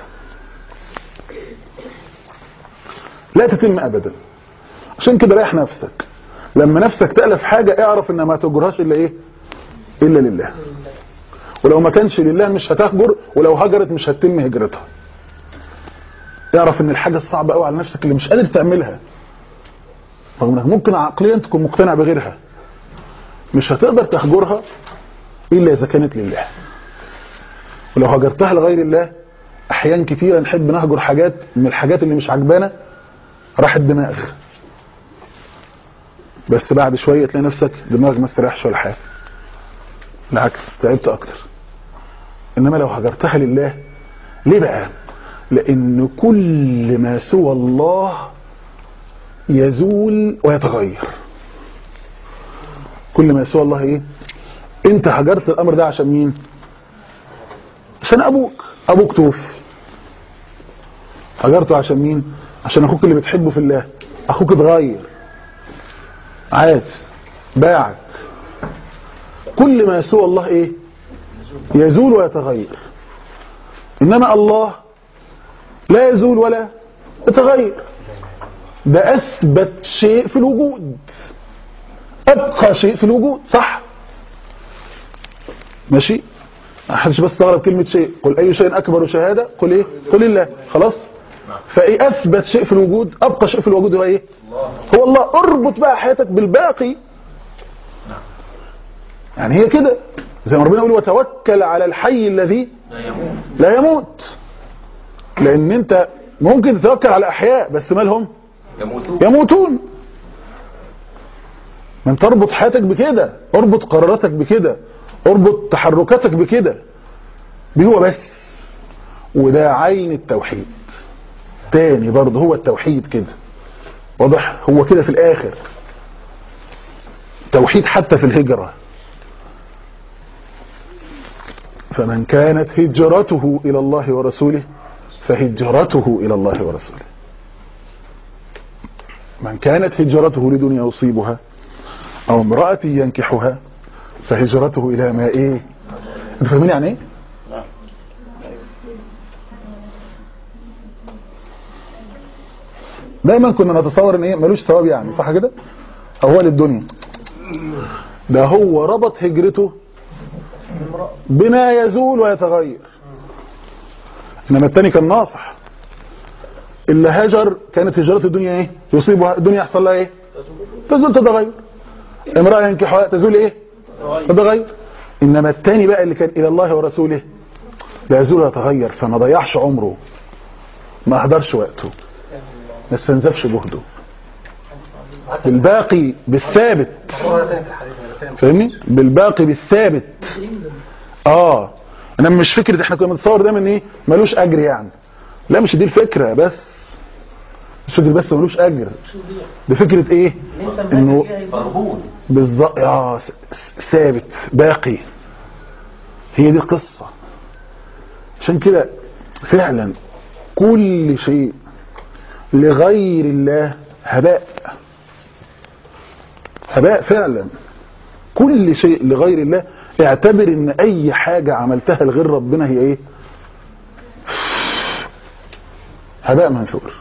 لا تتم ابدا عشان كده ريح نفسك لما نفسك تألف حاجة اعرف انها ما تجرهاش الا ايه الا لله ولو ما كانش لله مش هتهجر ولو هجرت مش هتتم هجرتها اعرف ان الحاجة الصعبة قوي على نفسك اللي مش قادر تعملها رغم انك ممكن عقليا تكون مقتنع بغيرها مش هتقدر تهجرها الا اذا كانت لله ولو هجرتها لغير الله احيان كتيرة نحب نهجر حاجات من الحاجات اللي مش عجبانا راح الدماغ بس بعد شوية تلاقي نفسك دماغ ما استريحش ولا حاجة بالعكس تعبت اكتر انما لو هجرتها لله ليه بقى لان كل ما سوى الله يزول ويتغير كل ما سوى الله ايه انت هجرت الامر ده عشان مين عشان ابوك ابوك توفي هجرته عشان مين عشان اخوك اللي بتحبه في الله اخوك اتغير عاز باعك كل ما سوى الله ايه يزول ويتغير انما الله لا يزول ولا يتغير ده اثبت شيء في الوجود ابقى شيء في الوجود صح ماشي ما حدش بس استغرب كلمه شيء قل اي شيء اكبر شهاده قل ايه قل الله خلاص فايه اثبت شيء في الوجود ابقى شيء في الوجود هو ايه هو الله اربط بقى حياتك بالباقي يعني هي كده زي ما ربنا يقول وتوكل على الحي الذي لا يموت لان انت ممكن تتوكل على احياء بس مالهم يموتون يموتون من تربط حياتك بكده اربط قراراتك بكده اربط تحركاتك بكده دي هو بس وده عين التوحيد تاني برضه هو التوحيد كده واضح هو كده في الاخر توحيد حتى في الهجرة فمن كانت هجرته الى الله ورسوله فهجرته الى الله ورسوله من كانت هجرته لدنيا يصيبها او امرأة ينكحها فهجرته الى ما ايه انت فاهمين يعني ايه دايما كنا نتصور ان ايه ملوش ثواب يعني صح كده او هو للدنيا ده هو ربط هجرته بما يزول ويتغير انما التاني كان ناصح اللي هجر كانت هجرته الدنيا ايه يصيبها الدنيا يحصل لها ايه تزول تتغير امرأة ينكحها تزول ايه تتغير انما التاني بقى اللي كان الى الله ورسوله لا يزول ويتغير فما ضيعش عمره ما اهدرش وقته ما استنزفش جهده بالباقي بالثابت فاهمني بالباقي بالثابت اه انا مش فكره احنا كنا بنتصور دايما ان ايه ملوش اجر يعني لا مش دي الفكره بس مش فكره بس ملوش اجر دي فكره ايه انه بالظبط اه س- س- ثابت باقي هي دي القصه عشان كده فعلا كل شيء لغير الله هباء هباء فعلا كل شيء لغير الله اعتبر ان اي حاجة عملتها لغير ربنا هي ايه هباء منثور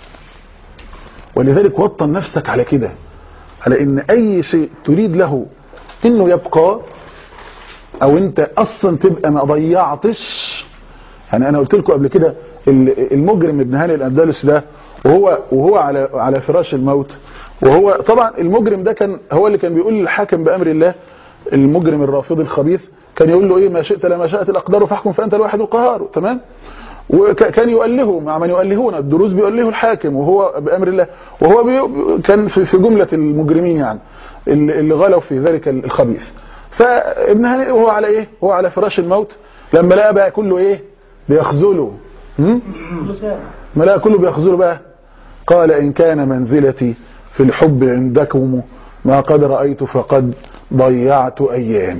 ولذلك وطن نفسك على كده على ان اي شيء تريد له انه يبقى او انت اصلا تبقى ما ضيعتش يعني انا قلت لكم قبل كده ال- المجرم ابن هاني الاندلسي ده وهو وهو على على فراش الموت وهو طبعا المجرم ده كان هو اللي كان بيقول للحاكم بامر الله المجرم الرافضي الخبيث كان يقول له ايه ما شئت لما شاءت الاقدار فاحكم فانت الواحد القهار تمام وكان يؤله مع من يؤلهون الدروس بيؤله الحاكم وهو بامر الله وهو بي كان في في جمله المجرمين يعني اللي اللي غلوا في ذلك الخبيث فابن هاني وهو على ايه هو على فراش الموت لما لقى بقى كله ايه بيخذله هم؟ ما لقى كله بيخذله بقى قال إن كان منزلتي في الحب عندكم ما قد رأيت فقد ضيعت أيامي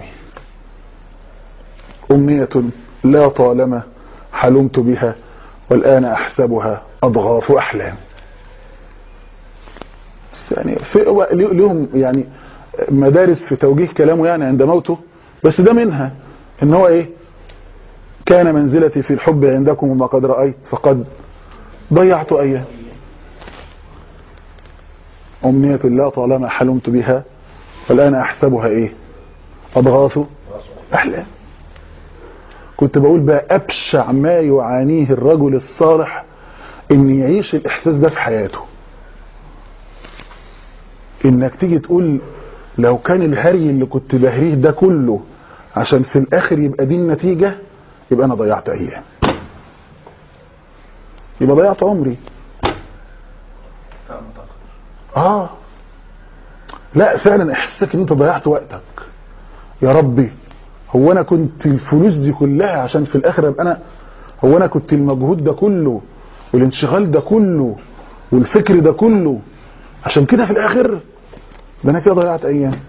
أمنية لا طالما حلمت بها والآن أحسبها أضغاث أحلام بس يعني في هو لهم يعني مدارس في توجيه كلامه يعني عند موته بس ده منها ان هو ايه كان منزلتي في الحب عندكم وما قد رأيت فقد ضيعت أيام أمنية لا طالما حلمت بها والآن أحسبها إيه أضغاث أحلام كنت بقول بقى أبشع ما يعانيه الرجل الصالح إن يعيش الإحساس ده في حياته إنك تيجي تقول لو كان الهري اللي كنت بهريه ده كله عشان في الآخر يبقى دي النتيجة يبقى أنا ضيعت أيام يبقى ضيعت عمري اه لا فعلا احساسك ان انت ضيعت وقتك يا ربي هو انا كنت الفلوس دي كلها عشان في الاخر ابقى انا هو انا كنت المجهود ده كله والانشغال ده كله والفكر ده كله عشان كده في الاخر ده انا كده ضيعت ايام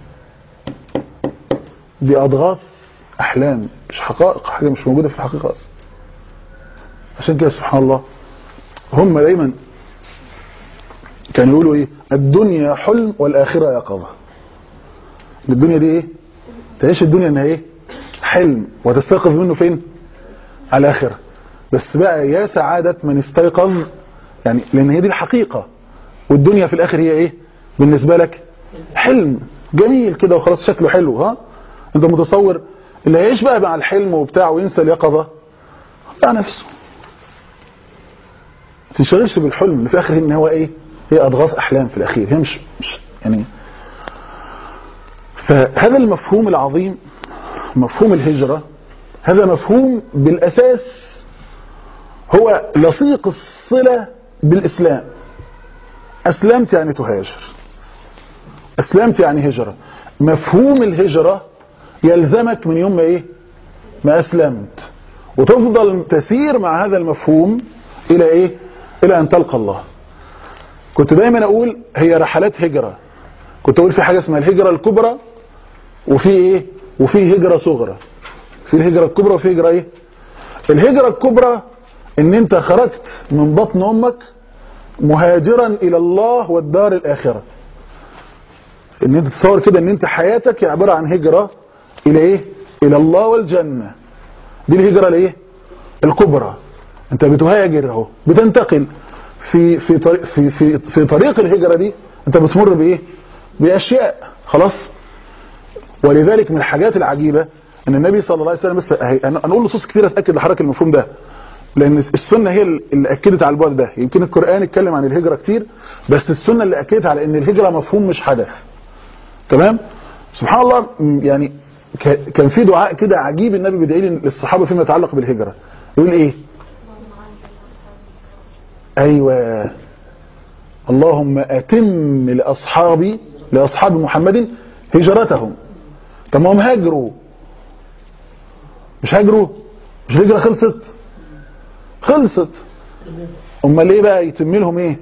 دي اضغاث احلام مش حقائق حاجه مش موجوده في الحقيقه اصلا عشان كده سبحان الله هم دايما كانوا يقولوا ايه الدنيا حلم والاخره يقظه الدنيا دي ايه تعيش الدنيا انها ايه حلم وتستيقظ منه فين على الاخره بس بقى يا سعاده من استيقظ يعني لان هي دي الحقيقه والدنيا في الاخر هي ايه بالنسبه لك حلم جميل كده وخلاص شكله حلو ها انت متصور اللي هيعيش بقى مع الحلم وبتاع وينسى اليقظه بتاع نفسه تشغلش بالحلم اللي في الاخر ان هو ايه هي اضغاث احلام في الاخير هي مش, مش يعني فهذا المفهوم العظيم مفهوم الهجرة هذا مفهوم بالاساس هو لصيق الصلة بالاسلام اسلمت يعني تهاجر اسلمت يعني هجرة مفهوم الهجرة يلزمك من يوم ما ايه ما اسلمت وتفضل تسير مع هذا المفهوم الى ايه الى ان تلقى الله كنت دايما اقول هي رحلات هجرة كنت اقول في حاجة اسمها الهجرة الكبرى وفي ايه وفي هجرة صغرى في الهجرة الكبرى وفي هجرة ايه الهجرة الكبرى ان انت خرجت من بطن امك مهاجرا الى الله والدار الاخرة ان انت تصور كده ان انت حياتك هي عبارة عن هجرة الى ايه الى الله والجنة دي الهجرة الايه الكبرى انت بتهاجر اهو بتنتقل في في طريق في في في طريق الهجرة دي انت بتمر بايه باشياء خلاص ولذلك من الحاجات العجيبة ان النبي صلى الله عليه وسلم بس هي- انا أنا اقول نصوص كثيره تاكد لحضرتك المفهوم ده لان السنه هي اللي اكدت على البعد ده يمكن القران اتكلم عن الهجره كتير بس السنه اللي اكدت على ان الهجره مفهوم مش حدث تمام سبحان الله م- يعني ك- كان في دعاء كده عجيب النبي بيدعي للصحابه فيما يتعلق بالهجره يقول ايه ايوه اللهم اتم لاصحابي لاصحاب محمد هجرتهم طب ما هم هاجروا مش هاجروا مش الهجره خلصت خلصت امال ايه بقى يتم لهم ايه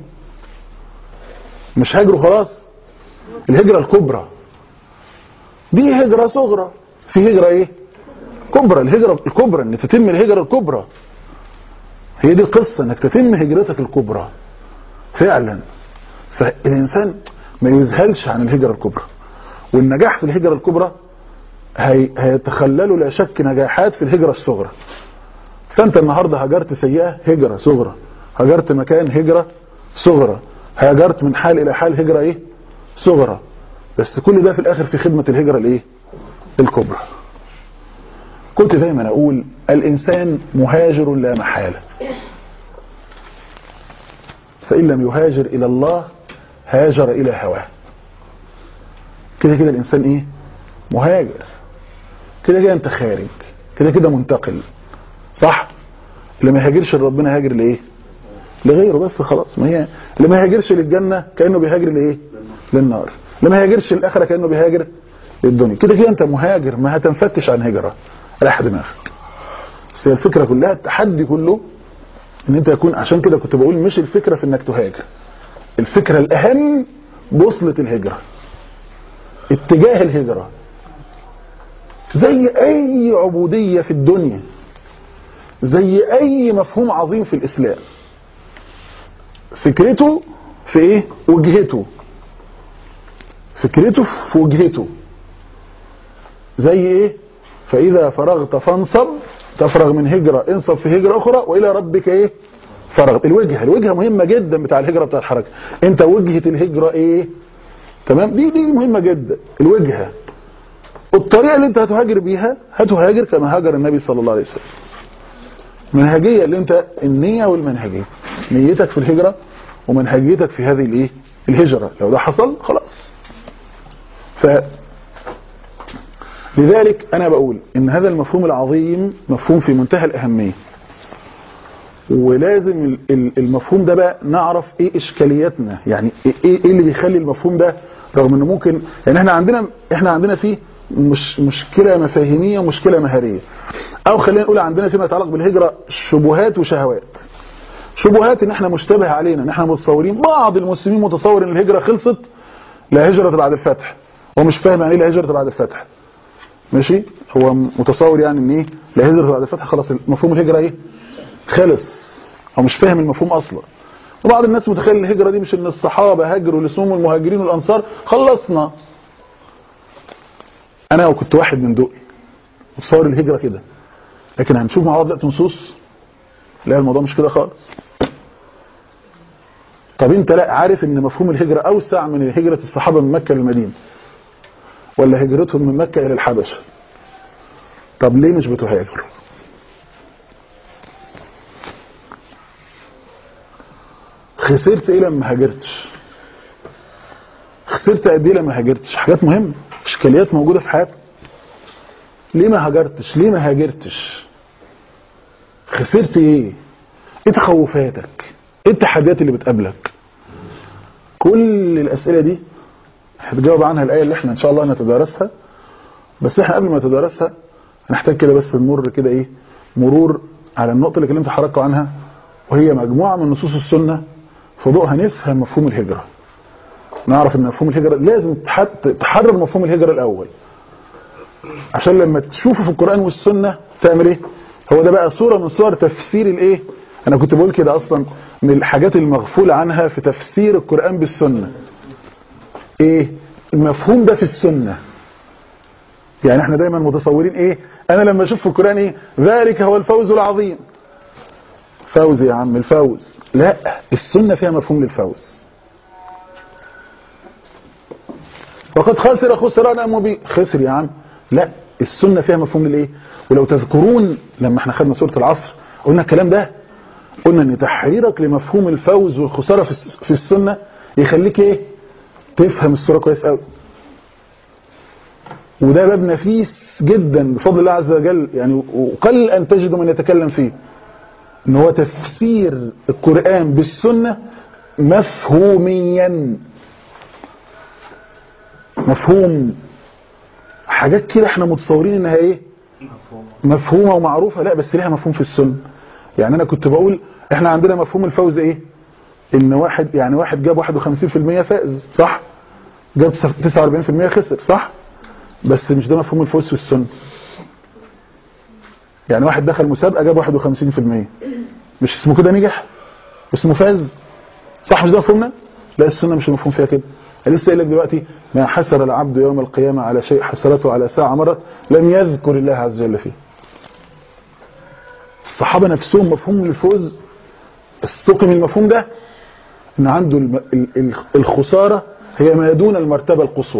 مش هاجروا خلاص الهجره الكبرى دي هجره صغرى في هجره ايه كبرى الهجره الكبرى ان تتم الهجره الكبرى هي دي القصه انك تتم هجرتك الكبرى فعلا فالانسان ما يذهلش عن الهجره الكبرى والنجاح في الهجره الكبرى هي هيتخلله لا شك نجاحات في الهجره الصغرى فانت النهارده هاجرت سيئه هجره صغرى هاجرت مكان هجره صغرى هاجرت من حال الى حال هجره ايه صغرى بس كل ده في الاخر في خدمه الهجره الايه الكبرى كنت دايما اقول الانسان مهاجر لا محاله فان لم يهاجر الى الله هاجر الى هواه كده كده الانسان ايه مهاجر كده كده انت خارج كده كده منتقل صح اللي ما يهاجرش لربنا هاجر لايه لغيره بس خلاص ما هي اللي ما يهاجرش للجنه كانه بيهاجر لايه للنار اللي ما يهاجرش للاخره كانه بيهاجر للدنيا كده كده انت مهاجر ما هتنفكش عن هجره رايح دماغك بس هي الفكره كلها التحدي كله ان انت يكون عشان كده كنت بقول مش الفكره في انك تهاجر الفكره الاهم بوصله الهجره اتجاه الهجره زي اي عبوديه في الدنيا زي اي مفهوم عظيم في الاسلام فكرته في ايه وجهته فكرته في وجهته زي ايه فاذا فرغت فانصب تفرغ من هجرة انصب في هجرة اخرى والى ربك ايه فرغ الوجهة الوجهة مهمة جدا بتاع الهجرة بتاع الحركة انت وجهة الهجرة ايه تمام دي دي مهمة جدا الوجهة الطريقة اللي انت هتهاجر بيها هتهاجر كما هاجر النبي صلى الله عليه وسلم منهجية اللي انت النية والمنهجية نيتك في الهجرة ومنهجيتك في هذه الايه الهجرة لو ده حصل خلاص ف لذلك انا بقول ان هذا المفهوم العظيم مفهوم في منتهى الاهمية ولازم ال- ال- المفهوم ده بقى نعرف ايه اشكالياتنا يعني ايه ايه اللي بيخلي المفهوم ده رغم انه ممكن يعني احنا عندنا احنا عندنا فيه مش مشكله مفاهيميه ومشكله مهاريه او خلينا نقول عندنا فيما يتعلق بالهجره شبهات وشهوات شبهات ان احنا مشتبه علينا ان احنا متصورين بعض المسلمين متصور ان الهجره خلصت لا هجره بعد الفتح هو مش فاهم يعني ايه لا هجره بعد الفتح ماشي هو متصور يعني ان ايه لا هجره بعد الفتح خلاص مفهوم الهجره ايه خلص هو مش فاهم المفهوم اصلا وبعض الناس متخيل الهجرة دي مش ان الصحابة هاجروا لاسمهم المهاجرين والانصار خلصنا انا كنت واحد من دول وتصور الهجرة كده لكن هنشوف مع بعض دلوقتي نصوص لا الموضوع مش كده خالص طب انت لا عارف ان مفهوم الهجرة اوسع من هجرة الصحابة من مكة للمدينة ولا هجرتهم من مكة الى الحبشة طب ليه مش بتهاجر خسرت ايه لما هاجرتش خسرت قد ايه لما هاجرتش حاجات مهمة اشكاليات موجودة في حياتك ليه ما هاجرتش ليه ما هاجرتش خسرت ايه ايه تخوفاتك ايه التحديات اللي بتقابلك كل الاسئله دي هتجاوب عنها الايه اللي احنا ان شاء الله نتدارسها بس احنا قبل ما نتدارسها هنحتاج كده بس نمر كده ايه مرور على النقطه اللي كلمت حضراتكم عنها وهي مجموعه من نصوص السنه في ضوءها نفهم مفهوم الهجره نعرف ان مفهوم الهجره لازم تح- تحرر مفهوم الهجره الاول عشان لما تشوفه في القرآن والسنة تعمل ايه هو ده بقى صورة من صور تفسير الايه انا كنت بقول كده اصلا من الحاجات المغفولة عنها في تفسير القرآن بالسنة ايه المفهوم ده في السنة يعني احنا دايما متصورين ايه انا لما اشوف في القرآن ايه ذلك هو الفوز العظيم فوز يا عم الفوز لا السنة فيها مفهوم للفوز وقد خسر خسرانا مبين خسر يا عم لا السنة فيها مفهوم للايه ولو تذكرون لما احنا خدنا سورة العصر قلنا الكلام ده قلنا ان تحريرك لمفهوم الفوز والخسارة في الس- في السنة يخليك ايه تفهم السورة كويس قوي وده باب نفيس جدا بفضل الله عز وجل يعني وقل ان تجد من يتكلم فيه ان هو تفسير القرآن بالسنة مفهوميا مفهوم حاجات كده احنا متصورين انها ايه مفهومه ومعروفه لا بس ليها مفهوم في السنه يعني انا كنت بقول احنا عندنا مفهوم الفوز ايه ان واحد يعني واحد جاب 51% فائز صح جاب 49% خسر صح بس مش ده مفهوم الفوز في السنه يعني واحد دخل مسابقه جاب 51% مش اسمه كده نجح اسمه فاز صح مش ده مفهومنا لا السنه مش المفهوم فيها كده أنا لسه قايل لك دلوقتي ما حسر العبد يوم القيامه على شيء حسرته على ساعه مرت لم يذكر الله عز وجل فيه الصحابه نفسهم مفهوم الفوز استقم المفهوم ده ان عنده الم- ال- ال- الخساره هي ما دون المرتبه القصوى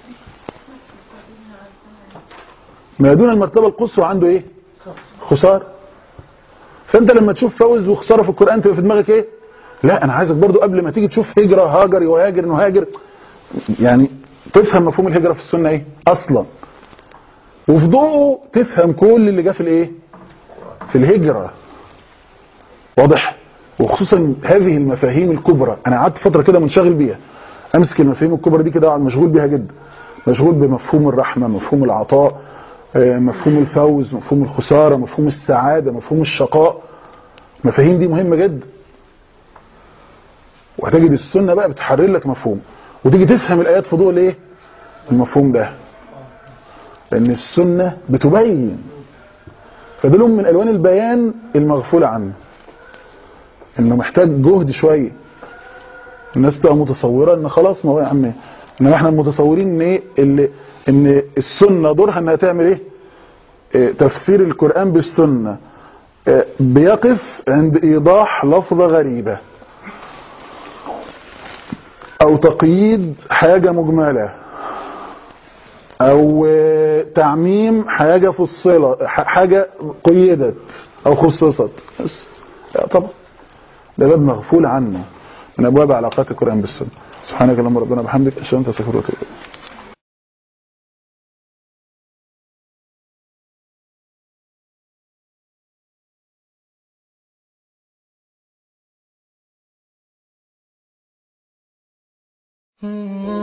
ما دون المرتبه القصوى عنده ايه خساره فانت لما تشوف فوز وخساره في القران تبقى في دماغك ايه لا انا عايزك برضو قبل ما تيجي تشوف هجره هاجر وهاجر نهاجر يعني تفهم مفهوم الهجره في السنه ايه اصلا وفي ضوءه تفهم كل اللي جه في الايه في الهجره واضح وخصوصا هذه المفاهيم الكبرى انا قعدت فتره كده منشغل بيها امسك المفاهيم الكبرى دي كده اقعد مشغول بيها جدا مشغول بمفهوم الرحمه مفهوم العطاء آه، مفهوم الفوز مفهوم الخساره مفهوم السعاده مفهوم الشقاء المفاهيم دي مهمه جدا وهتجد السنه بقى بتحرر لك مفهوم وتيجي تفهم الايات في ضوء الايه المفهوم ده لان السنه بتبين فده لون من الوان البيان المغفوله عنه انه محتاج جهد شويه الناس تبقى متصوره ان خلاص ما هو يا عم انما احنا متصورين ان ايه اللي ان السنه دورها انها تعمل ايه إيه، تفسير القران بالسنه إيه، بيقف عند ايضاح لفظه غريبه او تقييد حاجه مجمله او آه، تعميم حاجه فصلت ح- حاجه قيدت او خصصت بس لا طبعا ده باب مغفول عنه من ابواب علاقات القران بالسنه سبحانك اللهم ربنا وبحمدك اشهد ان لا اله الا انت استغفرك واتوب إليك. Mm-hmm.